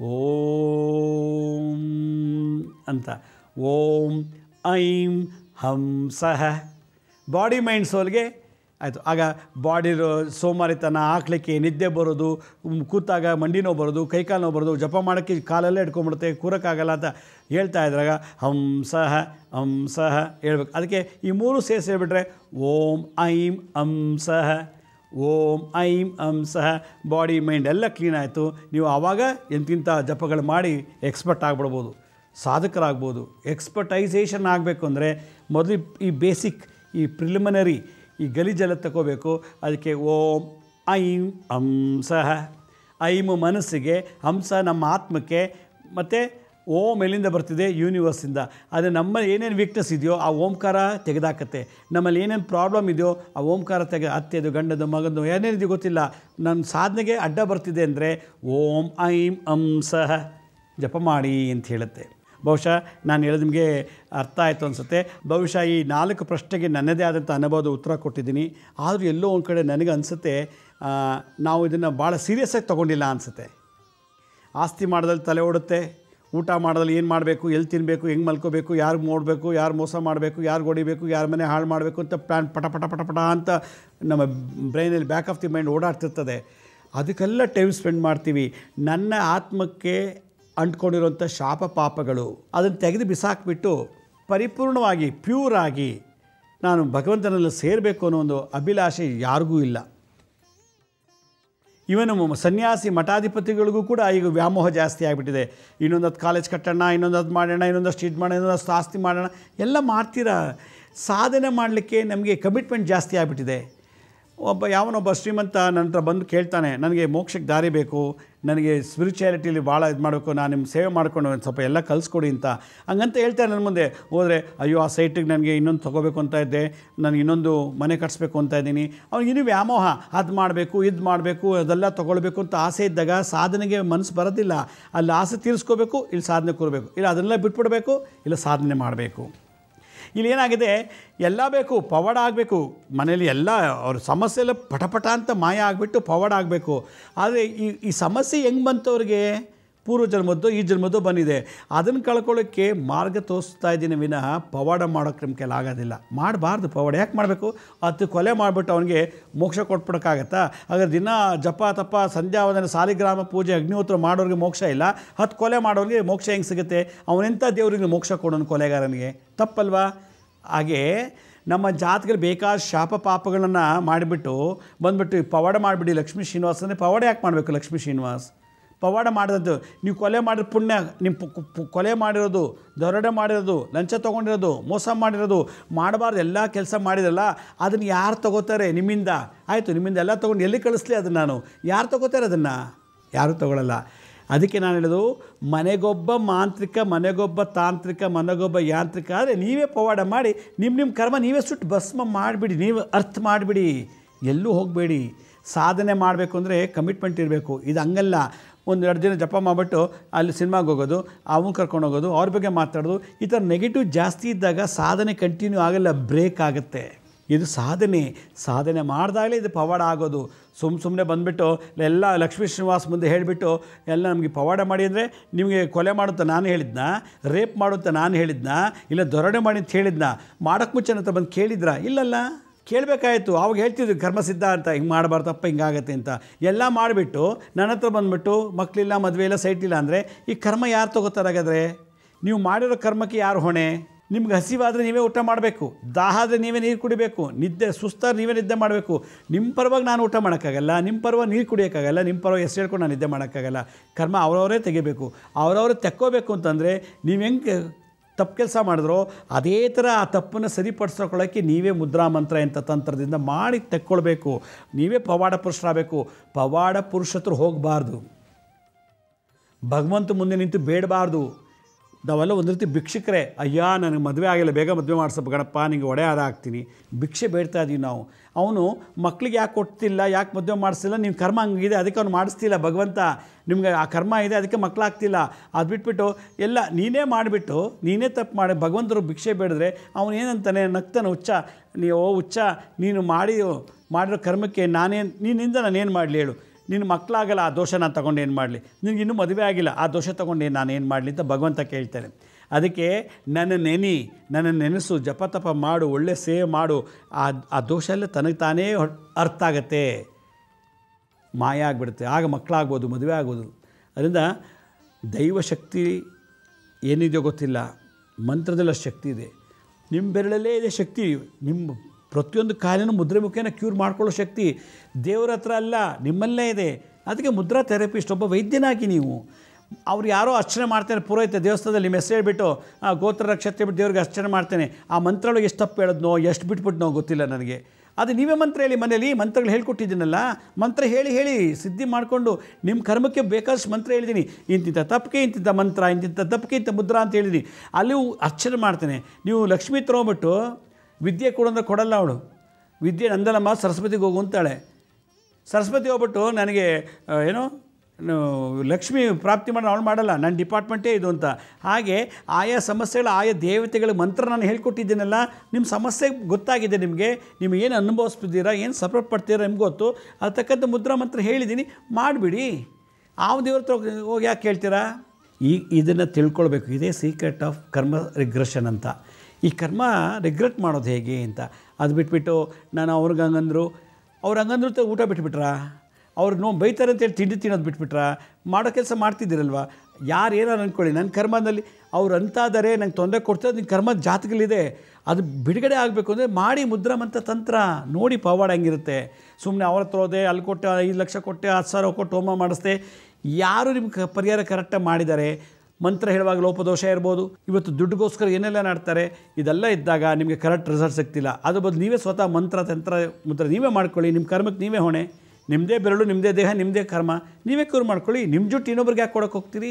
ಓಂ ಅಂತ ಓಂ ಐಂ ಹಂಸಃ ಬಾಡಿ ಮೈಂಡ್ ಸೋಲ್ಗೆ ಆಯಿತು ಆಗ ಬಾಡಿ ಸೋಮಾರಿತನ ಹಾಕ್ಲಿಕ್ಕೆ ನಿದ್ದೆ ಬರೋದು ಮ್, ಕೂತಾಗ ಮಂಡಿ ನೋವು ಬರೋದು ಕೈಕಾಲು ನೋವು ಬರೋದು ಜಪ ಮಾಡೋಕ್ಕೆ ಕಾಲಲ್ಲೇ ಇಟ್ಕೊಂಡ್ಬಿಡುತ್ತೆ ಕೂರಕ್ಕಾಗಲ್ಲ ಅಂತ ಹೇಳ್ತಾ ಇದ್ರಾಗ ಹಂಸಃ ಹಂಸಃ ಹೇಳ್ಬೇಕು ಅದಕ್ಕೆ ಈ ಮೂರು ಸೇರಿಸಿ ಹೇಳ್ಬಿಟ್ರೆ ಓಂ ಐಂ ಹಂಸಃ ಓಂ ಐಂ ಹಂಸಃ ಬಾಡಿ ಮೈಂಡ್ ಎಲ್ಲ ಕ್ಲೀನ್ ಆಯಿತು ನೀವು ಆವಾಗ ಎಂತಿಂಥ ಜಪಗಳು ಮಾಡಿ ಎಕ್ಸ್ಪರ್ಟ್ ಆಗಿಬಿಡ್ಬೋದು ಸಾಧಕರಾಗ್ಬೋದು ಎಕ್ಸ್ಪರ್ಟೈಸೇಷನ್ ಆಗಬೇಕು ಅಂದರೆ ಮೊದಲು ಈ ಬೇಸಿಕ್ ಈ ಪ್ರಿಲಿಮಿನರಿ ಈ ಗಲೀಜೆಲ್ಲ ತಗೋಬೇಕು ಅದಕ್ಕೆ ಓಂ ಐಂ ಹಂಸಃ ಐಮ್ ಮನಸ್ಸಿಗೆ ಹಂಸ ನಮ್ಮ ಆತ್ಮಕ್ಕೆ ಮತ್ತು ಓಂ ಎಲ್ಲಿಂದ ಬರ್ತಿದೆ ಯೂನಿವರ್ಸಿಂದ ಆದರೆ ನಮ್ಮ ಏನೇನು ವೀಕ್ನೆಸ್ ಇದೆಯೋ ಆ ಓಂಕಾರ ತೆಗೆದಾಕತ್ತೆ ನಮ್ಮಲ್ಲಿ ಏನೇನು ಪ್ರಾಬ್ಲಮ್ ಇದೆಯೋ ಆ ಓಂಕಾರ ತೆಗೆ ಅತ್ತೆದು ಗಂಡದು ಮಗಂದು ಏನೇನಿದೆಯೋ ಗೊತ್ತಿಲ್ಲ ನನ್ನ ಸಾಧನೆಗೆ ಅಡ್ಡ ಬರ್ತಿದೆ ಅಂದರೆ ಓಂ ಐಂ ಹಂಸಃ ಜಪ ಮಾಡಿ ಅಂತ ಹೇಳುತ್ತೆ ಬಹುಶಃ ನಾನು ಹೇಳೋದು ನಿಮಗೆ ಅರ್ಥ ಆಯಿತು ಅನಿಸುತ್ತೆ ಬಹುಶಃ ಈ ನಾಲ್ಕು ಪ್ರಶ್ನೆಗೆ ನನ್ನದೇ ಆದಂಥ ಅನುಭವದ ಉತ್ತರ ಕೊಟ್ಟಿದ್ದೀನಿ ಆದರೂ ಎಲ್ಲೋ ಒಂದು ಕಡೆ ನನಗೆ ಅನಿಸುತ್ತೆ ಆ, ನಾವು ಇದನ್ನು ಭಾಳ ಸೀರಿಯಸ್ಸಾಗಿ ತೊಗೊಂಡಿಲ್ಲ ಅನಿಸುತ್ತೆ ಆಸ್ತಿ ಮಾಡೋದ್ರಲ್ಲಿ ತಲೆ ಓಡುತ್ತೆ ಊಟ ಮಾಡೋದ್ರಲ್ಲಿ ಏನು ಮಾಡಬೇಕು ಎಲ್ಲಿ ತಿನ್ನಬೇಕು ಹೆಂಗೆ ಮಲ್ಕೋಬೇಕು ಯಾರು ನೋಡಬೇಕು ಯಾರು ಮೋಸ ಮಾಡಬೇಕು ಯಾರು ಹೊಡಿಬೇಕು ಯಾರ ಮನೆ ಹಾಳು ಮಾಡಬೇಕು ಅಂತ ಪ್ಲ್ಯಾನ್ ಪಟ ಪಟ ಪಟ ಪಟ ಅಂತ ನಮ್ಮ ಬ್ರೈನಲ್ಲಿ ಬ್ಯಾಕ್ ಆಫ್ ದಿ ಮೈಂಡ್ ಓಡಾಡ್ತಿರ್ತದೆ ಅದಕ್ಕೆಲ್ಲ ಟೈಮ್ ಸ್ಪೆಂಡ್ ಮಾಡ್ತೀವಿ ನನ್ನ ಆತ್ಮಕ್ಕೆ ಅಂಟ್ಕೊಂಡಿರೋಂಥ ಶಾಪ ಪಾಪಗಳು ಅದನ್ನು ತೆಗೆದು ಬಿಸಾಕ್ಬಿಟ್ಟು ಪರಿಪೂರ್ಣವಾಗಿ ಪ್ಯೂರ್ ಆಗಿ ನಾನು ಭಗವಂತನಲ್ಲಿ ಸೇರಬೇಕು ಅನ್ನೋ ಒಂದು ಅಭಿಲಾಷೆ ಯಾರಿಗೂ ಇಲ್ಲ ಇವನು ಮ- ಸನ್ಯಾಸಿ ಮಠಾಧಿಪತಿಗಳಿಗೂ ಕೂಡ ಈಗ ವ್ಯಾಮೋಹ ಜಾಸ್ತಿ ಆಗಿಬಿಟ್ಟಿದೆ ಇನ್ನೊಂದತ್ತು ಕಾಲೇಜ್ ಕಟ್ಟೋಣ ಇನ್ನೊಂದದು ಮಾಡೋಣ ಇನ್ನೊಂದಷ್ಟು ಇದು ಮಾಡೋಣ ಇನ್ನೊಂದಷ್ಟು ಆಸ್ತಿ ಮಾಡೋಣ ಎಲ್ಲ ಮಾಡ್ತೀರಾ ಸಾಧನೆ ಮಾಡಲಿಕ್ಕೆ ನಮಗೆ ಕಮಿಟ್ಮೆಂಟ್ ಜಾಸ್ತಿ ಆಗಿಬಿಟ್ಟಿದೆ ಒಬ್ಬ ಯಾವನೊಬ್ಬ ಶ್ರೀಮಂತ ನನ್ನ ಹತ್ರ ಬಂದು ಕೇಳ್ತಾನೆ ನನಗೆ ಮೋಕ್ಷಕ್ಕೆ ದಾರಿ ಬೇಕು ನನಗೆ ಸ್ಪಿರಿಚುಯಾಲಿಟಿಲಿ ಭಾಳ ಇದು ಮಾಡಬೇಕು ನಾನು ನಿಮ್ಮ ಸೇವೆ ಮಾಡ್ಕೊಂಡು ಒಂದು ಸ್ವಲ್ಪ ಎಲ್ಲ ಕಲಿಸ್ಕೊಡಿ ಅಂತ ಹಂಗಂತ ಹೇಳ್ತಾರೆ ನನ್ನ ಮುಂದೆ ಹೋದರೆ ಅಯ್ಯೋ ಆ ಸೈಟಿಗೆ ನನಗೆ ಇನ್ನೊಂದು ತೊಗೋಬೇಕು ಅಂತ ಇದ್ದೆ ನನಗೆ ಇನ್ನೊಂದು ಮನೆ ಕಟ್ಸ್ಬೇಕು ಅಂತ ಇದ್ದೀನಿ ಅವ್ನಿಗೆ ಇನ್ನೂ ವ್ಯಾಮೋಹ ಅದು ಮಾಡಬೇಕು ಇದು ಮಾಡಬೇಕು ಅದೆಲ್ಲ ತೊಗೊಳ್ಬೇಕು ಅಂತ ಆಸೆ ಇದ್ದಾಗ ಸಾಧನೆಗೆ ಮನಸ್ಸು ಬರೋದಿಲ್ಲ ಅಲ್ಲಿ ಆಸೆ ತೀರಿಸ್ಕೋಬೇಕು ಇಲ್ಲಿ ಸಾಧನೆ ಕೂರಬೇಕು ಇಲ್ಲ ಅದನ್ನೆಲ್ಲ ಬಿಟ್ಬಿಡಬೇಕು ಇಲ್ಲ ಸಾಧನೆ ಮಾಡಬೇಕು ಇಲ್ಲಿ ಏನಾಗಿದೆ ಎಲ್ಲ ಬೇಕು ಪವಾಡ ಆಗಬೇಕು ಮನೇಲಿ ಎಲ್ಲ ಅವ್ರ ಸಮಸ್ಯೆ ಎಲ್ಲ ಪಟಪಟ ಅಂತ ಮಾಯ ಆಗಿಬಿಟ್ಟು ಪವಾಡ ಆಗಬೇಕು ಆದರೆ ಈ ಈ ಸಮಸ್ಯೆ ಹೆಂಗೆ ಬಂತು ಅವ್ರಿಗೆ ಪೂರ್ವ ಜನ್ಮದ್ದು ಈ ಜನ್ಮದ್ದು ಬಂದಿದೆ ಅದನ್ನು ಕಳ್ಕೊಳ್ಳೋಕ್ಕೆ ಮಾರ್ಗ ತೋರಿಸ್ತಾ ಇದ್ದೀನಿ ವಿನಃ ಪವಾಡ ಮಾಡೋಕ್ಕೆ ನಮ್ಮ ಕೈಲಿ ಆಗೋದಿಲ್ಲ ಮಾಡಬಾರ್ದು ಪವಾಡ ಯಾಕೆ ಮಾಡಬೇಕು ಹತ್ತು ಕೊಲೆ ಮಾಡಿಬಿಟ್ಟು ಅವನಿಗೆ ಮೋಕ್ಷ ಕೊಟ್ಬಿಡೋಕ್ಕಾಗತ್ತಾ ಹಾಗಾದ್ರೆ ದಿನ ಜಪ ತಪ ಸಂಧ್ಯಾವಂದನೆ ಸಾಲಿಗ್ರಾಮ ಪೂಜೆ ಅಗ್ನಿಹೋತ್ರ ಮಾಡೋರಿಗೆ ಮೋಕ್ಷ ಇಲ್ಲ ಹತ್ತು ಕೊಲೆ ಮಾಡೋರಿಗೆ ಮೋಕ್ಷ ಹೆಂಗೆ ಸಿಗುತ್ತೆ ಅವನೆಂಥ ದೇವರಿಗೆ ಮೋಕ್ಷ ಕೊಡೋನು ಕೊಲೆಗಾರನಿಗೆ ತಪ್ಪಲ್ವಾ ಹಾಗೆ ನಮ್ಮ ಜಾತಕಲ್ಲಿ ಬೇಕಾದ ಶಾಪ ಪಾಪಗಳನ್ನು ಮಾಡಿಬಿಟ್ಟು ಬಂದ್ಬಿಟ್ಟು ಈ ಪವಾಡ ಮಾಡಿಬಿಡಿ ಲಕ್ಷ್ಮೀ ಶ್ರೀನಿವಾಸ್ ಅಂದರೆ ಪವಾಡ ಯಾಕೆ ಮಾಡಬೇಕು ಲಕ್ಷ್ಮೀ ಶ್ರೀನಿವಾಸ್ ಪವಾಡ ಮಾಡಿರೋದು ನೀವು ಕೊಲೆ ಮಾಡಿರೋ ಪುಣ್ಯ ನಿಮ್ಮ ಪು- ಪು- ಕೊಲೆ ಮಾಡಿರೋದು ದರೋಡೆ ಮಾಡಿರೋದು ಲಂಚ ತೊಗೊಂಡಿರೋದು ಮೋಸ ಮಾಡಿರೋದು ಮಾಡಬಾರ್ದು ಎಲ್ಲ ಕೆಲಸ ಮಾಡಿರಲ್ಲ ಅದನ್ನು ಯಾರು ತಗೋತಾರೆ ನಿಮ್ಮಿಂದ ಆಯಿತು ನಿಮ್ಮಿಂದ ಎಲ್ಲ ತೊಗೊಂಡು ಎಲ್ಲಿ ಕಳಿಸ್ಲಿ ಅದನ್ನು ನಾನು ಯಾರು ತಗೋತಾರೆ ಅದನ್ನು ಯಾರೂ ತಗೊಳ್ಳಲ್ಲ ಅದಕ್ಕೆ ನಾನು ಹೇಳೋದು ಮನೆಗೊಬ್ಬ ಮಾಂತ್ರಿಕ ಮನೆಗೊಬ್ಬ ತಾಂತ್ರಿಕ ಮನೆಗೊಬ್ಬ ಯಾಂತ್ರಿಕ ಆದರೆ ನೀವೇ ಪವಾಡ ಮಾಡಿ ನಿಮ್ಮ ನಿಮ್ಮ ಕರ್ಮ ನೀವೇ ಸುಟ್ಟು ಭಸ್ಮ ಮಾಡಿಬಿಡಿ ನೀವು ಅರ್ಥ ಮಾಡಿಬಿಡಿ ಎಲ್ಲೂ ಹೋಗಬೇಡಿ ಸಾಧನೆ ಮಾಡಬೇಕು ಅಂದರೆ ಕಮಿಟ್ಮೆಂಟ್ ಇರಬೇಕು ಇದು ಹಂಗಲ್ಲ ಒಂದು ಎರಡು ದಿನ ಜಪ ಮಾಡಿಬಿಟ್ಟು ಅಲ್ಲಿ ಸಿನಿಮಾಗೆ ಹೋಗೋದು ಅವನು ಕರ್ಕೊಂಡು ಹೋಗೋದು ಅವ್ರ ಬಗ್ಗೆ ಮಾತಾಡೋದು ಈ ಥರ ನೆಗೆಟಿವ್ ಜಾಸ್ತಿ ಇದ್ದಾಗ ಸಾಧನೆ ಕಂಟಿನ್ಯೂ ಆಗಲ್ಲ ಬ್ರೇಕ್ ಆಗುತ್ತೆ ಇದು ಸಾಧನೆ ಸಾಧನೆ ಮಾಡಿದಾಗಲೇ ಇದು ಪವಾಡ ಆಗೋದು ಸುಮ್ಮ ಸುಮ್ಮನೆ ಬಂದುಬಿಟ್ಟು ಎಲ್ಲ ಲಕ್ಷ್ಮೀ ಶ್ರೀನಿವಾಸ್ ಮುಂದೆ ಹೇಳಿಬಿಟ್ಟು ಎಲ್ಲ ನಮಗೆ ಪವಾಡ ಮಾಡಿ ಅಂದರೆ ನಿಮಗೆ ಕೊಲೆ ಮಾಡುತ್ತಾ ನಾನು ಹೇಳಿದ್ನ ರೇಪ್ ಮಾಡುತ್ತಾ ನಾನು ಹೇಳಿದ್ನ ಇಲ್ಲ ದೊರಡೆ ಮಾಡಿ ಅಂತ ಹೇಳಿದ್ನ ಮಾಡೋಕ್ಕೆ ಮುಂಚೆ ನನ್ನ ಹತ್ರ ಬಂದು ಕೇಳಿದ್ರಾ ಇಲ್ಲಲ್ಲ ಕೇಳಬೇಕಾಯ್ತು ಅವಾಗ ಹೇಳ್ತಿದ್ವಿ ಕರ್ಮಸಿದ್ಧ ಅಂತ ಹಿಂಗೆ ಮಾಡಬಾರ್ದಪ್ಪ ಹಿಂಗಾಗತ್ತೆ ಅಂತ ಎಲ್ಲ ಮಾಡಿಬಿಟ್ಟು ನನ್ನ ಹತ್ರ ಬಂದುಬಿಟ್ಟು ಮಕ್ಕಳಿಲ್ಲ ಮದುವೆ ಇಲ್ಲ ಸೈಟ್ ಇಲ್ಲ ಅಂದರೆ ಈ ಕರ್ಮ ಯಾರು ತಗೋತಾರೆ ಹಾಗಾದರೆ ನೀವು ಮಾಡಿರೋ ಕರ್ಮಕ್ಕೆ ಯಾರು ಹೊಣೆ ನಿಮ್ಗೆ ಹಸಿವಾದರೆ ನೀವೇ ಊಟ ಮಾಡಬೇಕು ದಾಹ ಆದರೆ ನೀವೇ ನೀರು ಕುಡಿಬೇಕು ನಿದ್ದೆ ಸುಸ್ತಾದ್ರೆ ನೀವೇ ನಿದ್ದೆ ಮಾಡಬೇಕು ನಿಮ್ಮ ಪರವಾಗಿ ನಾನು ಊಟ ಮಾಡೋಕ್ಕಾಗಲ್ಲ ನಿಮ್ಮ ಪರವಾಗಿ ನೀರು ಕುಡಿಯೋಕ್ಕಾಗಲ್ಲ ನಿಮ್ಮ ಪರವಾಗಿ ಹೆಸರು ಹೇಳ್ಕೊಂಡು ನಾನು ನಿದ್ದೆ ಮಾಡೋಕ್ಕಾಗಲ್ಲ ಕರ್ಮ ಅವರವರೇ ತೆಗಿಬೇಕು ಅವರವರೇ ತೆಕ್ಕೋಬೇಕು ಅಂತಂದರೆ ನೀವು ಹೆಂಗೆ ತಪ್ಪು ಕೆಲಸ ಮಾಡಿದ್ರೋ ಅದೇ ಥರ ಆ ತಪ್ಪನ್ನು ಸರಿಪಡಿಸ್ಕೊಳ್ಳೋಕ್ಕೆ ನೀವೇ ಮುದ್ರಾ ಮಂತ್ರ ಅಂತ ತಂತ್ರದಿಂದ ಮಾಡಿ ತೆಕ್ಕೊಳ್ಬೇಕು ನೀವೇ ಪವಾಡ ಪುರುಷರಾಗಬೇಕು ಪವಾಡ ಪುರುಷತ್ರು ಹೋಗಬಾರ್ದು ಭಗವಂತ ಮುಂದೆ ನಿಂತು ಬೇಡಬಾರ್ದು ನಾವೆಲ್ಲ ಒಂದು ರೀತಿ ಭಿಕ್ಷುಕರೇ ಅಯ್ಯ ನನಗೆ ಮದುವೆ ಆಗಿಲ್ಲ ಬೇಗ ಮದುವೆ ಮಾಡಿಸಪ್ಪ ಗಣಪ ನಿಂಗೆ ಒಡೆ ಆದ ಹಾಕ್ತೀನಿ ಭಿಕ್ಷೆ ಬೇಡ್ತಾ ಇದೀವಿ ನಾವು ಅವನು ಮಕ್ಳಿಗೆ ಯಾಕೆ ಕೊಡ್ತಿಲ್ಲ ಯಾಕೆ ಮದುವೆ ಮಾಡಿಸ್ತಿಲ್ಲ ನಿಮ್ಮ ಕರ್ಮ ಹಂಗಿದೆ ಅದಕ್ಕೆ ಅವ್ನು ಮಾಡಿಸ್ತಿಲ್ಲ ಭಗವಂತ ನಿಮ್ಗೆ ಆ ಕರ್ಮ ಇದೆ ಅದಕ್ಕೆ ಮಕ್ಕಳಾಗ್ತಿಲ್ಲ ಅದು ಬಿಟ್ಬಿಟ್ಟು ಎಲ್ಲ ನೀನೇ ಮಾಡಿಬಿಟ್ಟು ನೀನೇ ತಪ್ಪು ಮಾಡಿ ಭಗವಂತರು ಭಿಕ್ಷೆ ಬೇಡಿದ್ರೆ ಅವನು ಏನಂತಾನೆ ನಗ್ತಾನೆ ಹುಚ್ಚ ನೀವು ಹುಚ್ಚ ನೀನು ಮಾಡಿ ಮಾಡಿರೋ ಕರ್ಮಕ್ಕೆ ನಾನೇನು ನಿನ್ನಿಂದ ನಾನೇನು ಮಾಡಲಿ ಹೇಳು ನಿನ್ನ ಮಕ್ಕಳಾಗಲ್ಲ ಆ ದೋಷ ನಾನು ತಗೊಂಡು ಏನು ಮಾಡಲಿ ನಿನಗೆ ಇನ್ನೂ ಮದುವೆ ಆಗಿಲ್ಲ ಆ ದೋಷ ತೊಗೊಂಡು ನಾನು ಏನು ಮಾಡಲಿ ಅಂತ ಭಗವಂತ ಕೇಳ್ತಾನೆ ಅದಕ್ಕೆ ನನ್ನ ನೆನಿ ನನ್ನ ನೆನೆಸು ಜಪ ತಪ ಮಾಡು ಒಳ್ಳೆ ಸೇವೆ ಮಾಡು ಆ ಆ ದೋಷ ಎಲ್ಲ ತನಗೆ ತಾನೇ ಹೊಟ್- ಅರ್ಥ ಆಗತ್ತೆ ಮಾಯ ಆಗಿಬಿಡುತ್ತೆ ಆಗ ಮಕ್ಕಳಾಗ್ಬೋದು ಮದುವೆ ಆಗ್ಬೋದು ಅದರಿಂದ ದೈವಶಕ್ತಿ ಏನಿದೆಯೋ ಗೊತ್ತಿಲ್ಲ ಮಂತ್ರದಲ್ಲ ಶಕ್ತಿ ಇದೆ ನಿಮ್ಮ ಬೆರಳಲ್ಲೇ ಇದೆ ಶಕ್ತಿ ನಿಮ್ಮ ಪ್ರತಿಯೊಂದು ಕಾಯಿಲೆನೂ ಮುದ್ರೆ ಮುಖೇನ ಕ್ಯೂರ್ ಮಾಡ್ಕೊಳ್ಳೋ ಶಕ್ತಿ ದೇವ್ರ ಹತ್ರ ಅಲ್ಲ ನಿಮ್ಮಲ್ಲೇ ಇದೆ ಅದಕ್ಕೆ ಮುದ್ರಾ ಥೆರಪಿಸ್ಟ್ ಒಬ್ಬ ವೈದ್ಯನಾಗಿ ನೀವು ಅವ್ರು ಯಾರೋ ಅರ್ಚನೆ ಮಾಡ್ತಾರೆ ಪುರೋಹಿತ ದೇವಸ್ಥಾನದಲ್ಲಿ ನಿಮ್ಮ ಹೆಸರು ಹೇಳ್ಬಿಟ್ಟು ಆ, ಗೋತ್ರ ನಕ್ಷತ್ರ ಬಿಟ್ಟು ದೇವ್ರಿಗೆ ಅರ್ಚನೆ ಮಾಡ್ತೇನೆ ಆ ಮಂತ್ರೊಳಗೆ ಎಷ್ಟು ತಪ್ಪು ಹೇಳಿದ್ನೋ ಎಷ್ಟು ಬಿಟ್ಬಿಟ್ನೋ ಗೊತ್ತಿಲ್ಲ ನನಗೆ ಅದು ನೀವೇ ಮಂತ್ರ ಹೇಳಿ ಮನೇಲಿ ಮಂತ್ರಗಳು ಹೇಳ್ಕೊಟ್ಟಿದ್ದೀನಲ್ಲ ಮಂತ್ರ ಹೇಳಿ ಹೇಳಿ ಸಿದ್ಧಿ ಮಾಡಿಕೊಂಡು ನಿಮ್ಮ ಕರ್ಮಕ್ಕೆ ಬೇಕಾದಷ್ಟು ಮಂತ್ರ ಹೇಳಿದ್ದೀನಿ ಇಂತಿಂಥ ತಪ್ಪಿಗೆ ಇಂತಿಂಥ ಮಂತ್ರ ಇಂತಿಂಥ ತಪ್ಪಿಗೆ ಇಂಥ ಮುದ್ರಾ ಅಂತ ಹೇಳಿದ್ದೀನಿ ಅಲ್ಲಿಯೂ ಅರ್ಚನೆ ಮಾಡ್ತೇನೆ ನೀವು ಲಕ್ಷ್ಮಿ ತೊಗೊಂಬಿಟ್ಟು ವಿದ್ಯೆ ಕೊಡು ಅಂದ್ರೆ ಕೊಡಲ್ಲ ಅವಳು ವಿದ್ಯೆ ನಂದಲಮ್ಮ ಸರಸ್ವತಿಗೆ ಹೋಗು ಅಂತಾಳೆ ಸರಸ್ವತಿ ಹೋಗ್ಬಿಟ್ಟು ನನಗೆ ಆ, ಏನು ನು- ಲಕ್ಷ್ಮಿ ಪ್ರಾಪ್ತಿ ಮಾಡಿ ಅವಳು ಮಾಡಲ್ಲ ನನ್ನ ಡಿಪಾರ್ಟ್ಮೆಂಟೇ ಇದು ಅಂತ ಹಾಗೆ ಆಯಾ ಸಮಸ್ಯೆಗಳ ಆಯಾ ದೇವತೆಗಳ ಮಂತ್ರ ನಾನು ಹೇಳ್ಕೊಟ್ಟಿದ್ದೀನಲ್ಲ ನಿಮ್ಮ ಸಮಸ್ಯೆ ಗೊತ್ತಾಗಿದೆ ನಿಮಗೆ ನೀವು ಏನು ಅನುಭವಿಸ್ತಿದ್ದೀರಾ ಏನು ಸಪೋರ್ಟ್ ಪಡ್ತೀರಾ ನಿಮ್ಗೆ ಗೊತ್ತು ಅದು ತಕ್ಕಂಥ ಮುದ್ರಾ ಮಂತ್ರ ಹೇಳಿದ್ದೀನಿ ಮಾಡಿಬಿಡಿ ಆ ದೇವ್ರ ಹತ್ರ ಹೋಗಿ- ಹೋಗಿ ಯಾಕೆ ಕೇಳ್ತೀರಾ ಈ ಇದನ್ನು ತಿಳ್ಕೊಳ್ಬೇಕು ಇದೇ ಸೀಕ್ರೆಟ್ ಆಫ್ ಕರ್ಮ ರಿಗ್ರೆಷನ್ ಅಂತ ಈ ಕರ್ಮ ರಿಗ್ರೆಟ್ ಮಾಡೋದು ಹೇಗೆ ಅಂತ ಅದು ಬಿಟ್ಬಿಟ್ಟು ನಾನು ಅವ್ರಿಗೆ ಹಂಗಂದ್ರು ಅವ್ರು ಹಂಗಂದ್ರು ತ- ಊಟ ಬಿಟ್ಬಿಟ್ರಾ ಅವ್ರು ನೋ ಬೈತಾರೆ ಅಂತೇಳಿ ತಿಂಡಿ ತಿನ್ನೋದು ಬಿಟ್ಬಿಟ್ರಾ ಮಾಡೋ ಕೆಲಸ ಮಾಡ್ತಿದ್ದೀರಲ್ವ ಯಾರು ಏನಾರು ಅಂದ್ಕೊಳ್ಳಿ ನನ್ನ ಕರ್ಮದಲ್ಲಿ ಅವ್ರು ಅಂತಾದರೆ ನಂಗೆ ತೊಂದರೆ ಕೊಡ್ತಾರೆ ನಿನ್ನ ಕರ್ಮ ಜಾತಕಲ್ಲಿದೆ ಅದು ಬಿಡುಗಡೆ ಆಗಬೇಕು ಅಂದರೆ ಮಾಡಿ ಮುದ್ರಾಮಂತ ತಂತ್ರ ನೋಡಿ ಪವಾಡ ಹೆಂಗಿರುತ್ತೆ ಸುಮ್ಮನೆ ಅವ್ರ ಹತ್ರ ಹೋದೆ ಅಲ್ಲಿ ಕೊಟ್ಟೆ ಐದು ಲಕ್ಷ ಕೊಟ್ಟೆ ಹತ್ತು ಸಾವಿರ ಕೊಟ್ಟು ಹೋಮ ಮಾಡಿಸ್ದೆ ಯಾರು ನಿಮ್ಗೆ ಪರಿಹಾರ ಕರೆಕ್ಟಾಗಿ ಮಾಡಿದ್ದಾರೆ ಮಂತ್ರ ಹೇಳುವಾಗ ಲೋಪದೋಷ ಇರ್ಬೋದು ಇವತ್ತು ದುಡ್ಡುಗೋಸ್ಕರ ಏನೆಲ್ಲ ಮಾಡ್ತಾರೆ ಇದೆಲ್ಲ ಇದ್ದಾಗ ನಿಮಗೆ ಕರೆಕ್ಟ್ ರಿಸಲ್ಟ್ ಸಿಗ್ತಿಲ್ಲ ಅದ್ರ ಬದಲು ನೀವೇ ಸ್ವತಃ ಮಂತ್ರ ತಂತ್ರ ಮುದ್ರೆ ನೀವೇ ಮಾಡ್ಕೊಳ್ಳಿ ನಿಮ್ಮ ಕರ್ಮಕ್ಕೆ ನೀವೇ ಹೊಣೆ ನಿಮ್ಮದೇ ಬೆರಳು ನಿಮ್ಮದೇ ದೇಹ ನಿಮ್ಮದೇ ಕರ್ಮ ನೀವೇ ಕ್ಯೂರ್ ಮಾಡ್ಕೊಳ್ಳಿ ನಿಮ್ಮ ಜುಟ್ಟು ಇನ್ನೊಬ್ರಿಗೆ ಯಾಕೆ ಕೊಡೋಕೆ ಹೋಗ್ತೀರಿ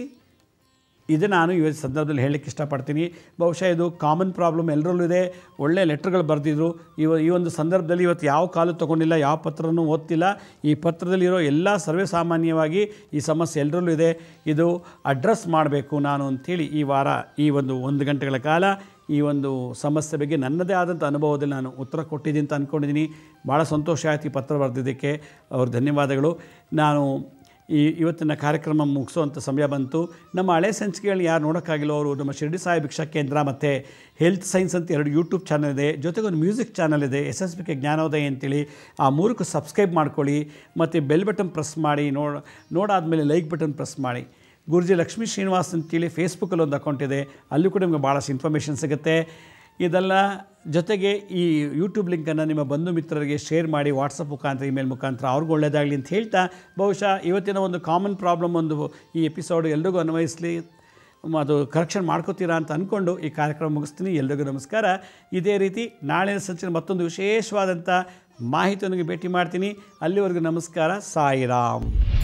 ಇದು ನಾನು ಈ ಸಂದರ್ಭದಲ್ಲಿ ಹೇಳಲಿಕ್ಕೆ ಇಷ್ಟಪಡ್ತೀನಿ ಬಹುಶಃ ಇದು ಕಾಮನ್ ಪ್ರಾಬ್ಲಮ್ ಎಲ್ಲರಲ್ಲೂ ಇದೆ ಒಳ್ಳೆ ಲೆಟ್ರ್ಗಳು ಬರೆದಿದ್ರು ಇವ ಈ ಒಂದು ಸಂದರ್ಭದಲ್ಲಿ ಇವತ್ತು ಯಾವ ಕಾಲು ತೊಗೊಂಡಿಲ್ಲ ಯಾವ ಪತ್ರನೂ ಓದ್ತಿಲ್ಲ ಈ ಪತ್ರದಲ್ಲಿರೋ ಎಲ್ಲ ಸರ್ವೇ ಸಾಮಾನ್ಯವಾಗಿ ಈ ಸಮಸ್ಯೆ ಎಲ್ಲರಲ್ಲೂ ಇದೆ ಇದು ಅಡ್ರೆಸ್ ಮಾಡಬೇಕು ನಾನು ಅಂಥೇಳಿ ಈ ವಾರ ಈ ಒಂದು ಒಂದು ಗಂಟೆಗಳ ಕಾಲ ಈ ಒಂದು ಸಮಸ್ಯೆ ಬಗ್ಗೆ ನನ್ನದೇ ಆದಂಥ ಅನುಭವದಲ್ಲಿ ನಾನು ಉತ್ತರ ಕೊಟ್ಟಿದ್ದೀನಿ ಅಂತ ಅಂದ್ಕೊಂಡಿದ್ದೀನಿ ಭಾಳ ಸಂತೋಷ ಆಯ್ತು ಈ ಪತ್ರ ಬರೆದಿದ್ದಕ್ಕೆ ಅವ್ರ ಧನ್ಯವಾದಗಳು ನಾನು ಈ ಇವತ್ತಿನ ಕಾರ್ಯಕ್ರಮ ಮುಗಿಸೋವಂಥ ಸಮಯ ಬಂತು ನಮ್ಮ ಹಳೆ ಸಂಚಿಕೆಗಳನ್ನ ಯಾರು ನೋಡೋಕ್ಕಾಗಿಲ್ಲ ಅವರು ನಮ್ಮ ಶಿರ್ಡಿ ಸಾಯಿ ಭಿಕ್ಷಾ ಕೇಂದ್ರ ಮತ್ತು ಹೆಲ್ತ್ ಸೈನ್ಸ್ ಅಂತ ಎರಡು ಯೂಟ್ಯೂಬ್ ಚಾನಲ್ ಇದೆ ಜೊತೆಗೆ ಒಂದು ಮ್ಯೂಸಿಕ್ ಚಾನಲ್ ಇದೆ ಎಸ್ ಎಸ್ ಬಿ ಕೆ ಜ್ಞಾನೋದಯ ಅಂತೇಳಿ ಆ ಮೂರಕ್ಕೂ ಸಬ್ಸ್ಕ್ರೈಬ್ ಮಾಡ್ಕೊಳ್ಳಿ ಮತ್ತು ಬೆಲ್ ಬಟನ್ ಪ್ರೆಸ್ ಮಾಡಿ ನೋಡ್ ನೋಡಾದಮೇಲೆ ಲೈಕ್ ಬಟನ್ ಪ್ರೆಸ್ ಮಾಡಿ ಗುರುಜಿ ಲಕ್ಷ್ಮೀ ಶ್ರೀನಿವಾಸ್ ಅಂತೇಳಿ ಫೇಸ್ಬುಕ್ಕಲ್ಲಿ ಒಂದು ಅಕೌಂಟ್ ಇದೆ ಅಲ್ಲೂ ಕೂಡ ನಿಮಗೆ ಭಾಳಷ್ಟು ಇನ್ಫಾರ್ಮೇಷನ್ ಸಿಗುತ್ತೆ ಇದೆಲ್ಲ ಜೊತೆಗೆ ಈ ಯೂಟ್ಯೂಬ್ ಲಿಂಕನ್ನು ನಿಮ್ಮ ಬಂಧು ಮಿತ್ರರಿಗೆ ಶೇರ್ ಮಾಡಿ ವಾಟ್ಸಪ್ ಮುಖಾಂತರ ಇಮೇಲ್ ಮುಖಾಂತರ ಅವ್ರಿಗೂ ಒಳ್ಳೆಯದಾಗಲಿ ಅಂತ ಹೇಳ್ತಾ ಬಹುಶಃ ಇವತ್ತಿನ ಒಂದು ಕಾಮನ್ ಪ್ರಾಬ್ಲಮ್ ಒಂದು ಈ ಎಪಿಸೋಡ್ ಎಲ್ರಿಗೂ ಅನ್ವಯಿಸಲಿ ಅದು ಕರೆಕ್ಷನ್ ಮಾಡ್ಕೋತೀರಾ ಅಂತ ಅಂದ್ಕೊಂಡು ಈ ಕಾರ್ಯಕ್ರಮ ಮುಗಿಸ್ತೀನಿ ಎಲ್ರಿಗೂ ನಮಸ್ಕಾರ ಇದೇ ರೀತಿ ನಾಳಿನ ಸಂಚಿನ ಮತ್ತೊಂದು ವಿಶೇಷವಾದಂಥ ಮಾಹಿತಿಯೊಂದಿಗೆ ಭೇಟಿ ಮಾಡ್ತೀನಿ ಅಲ್ಲಿವರೆಗೂ ನಮಸ್ಕಾರ ಸಾಯಿರಾಮ್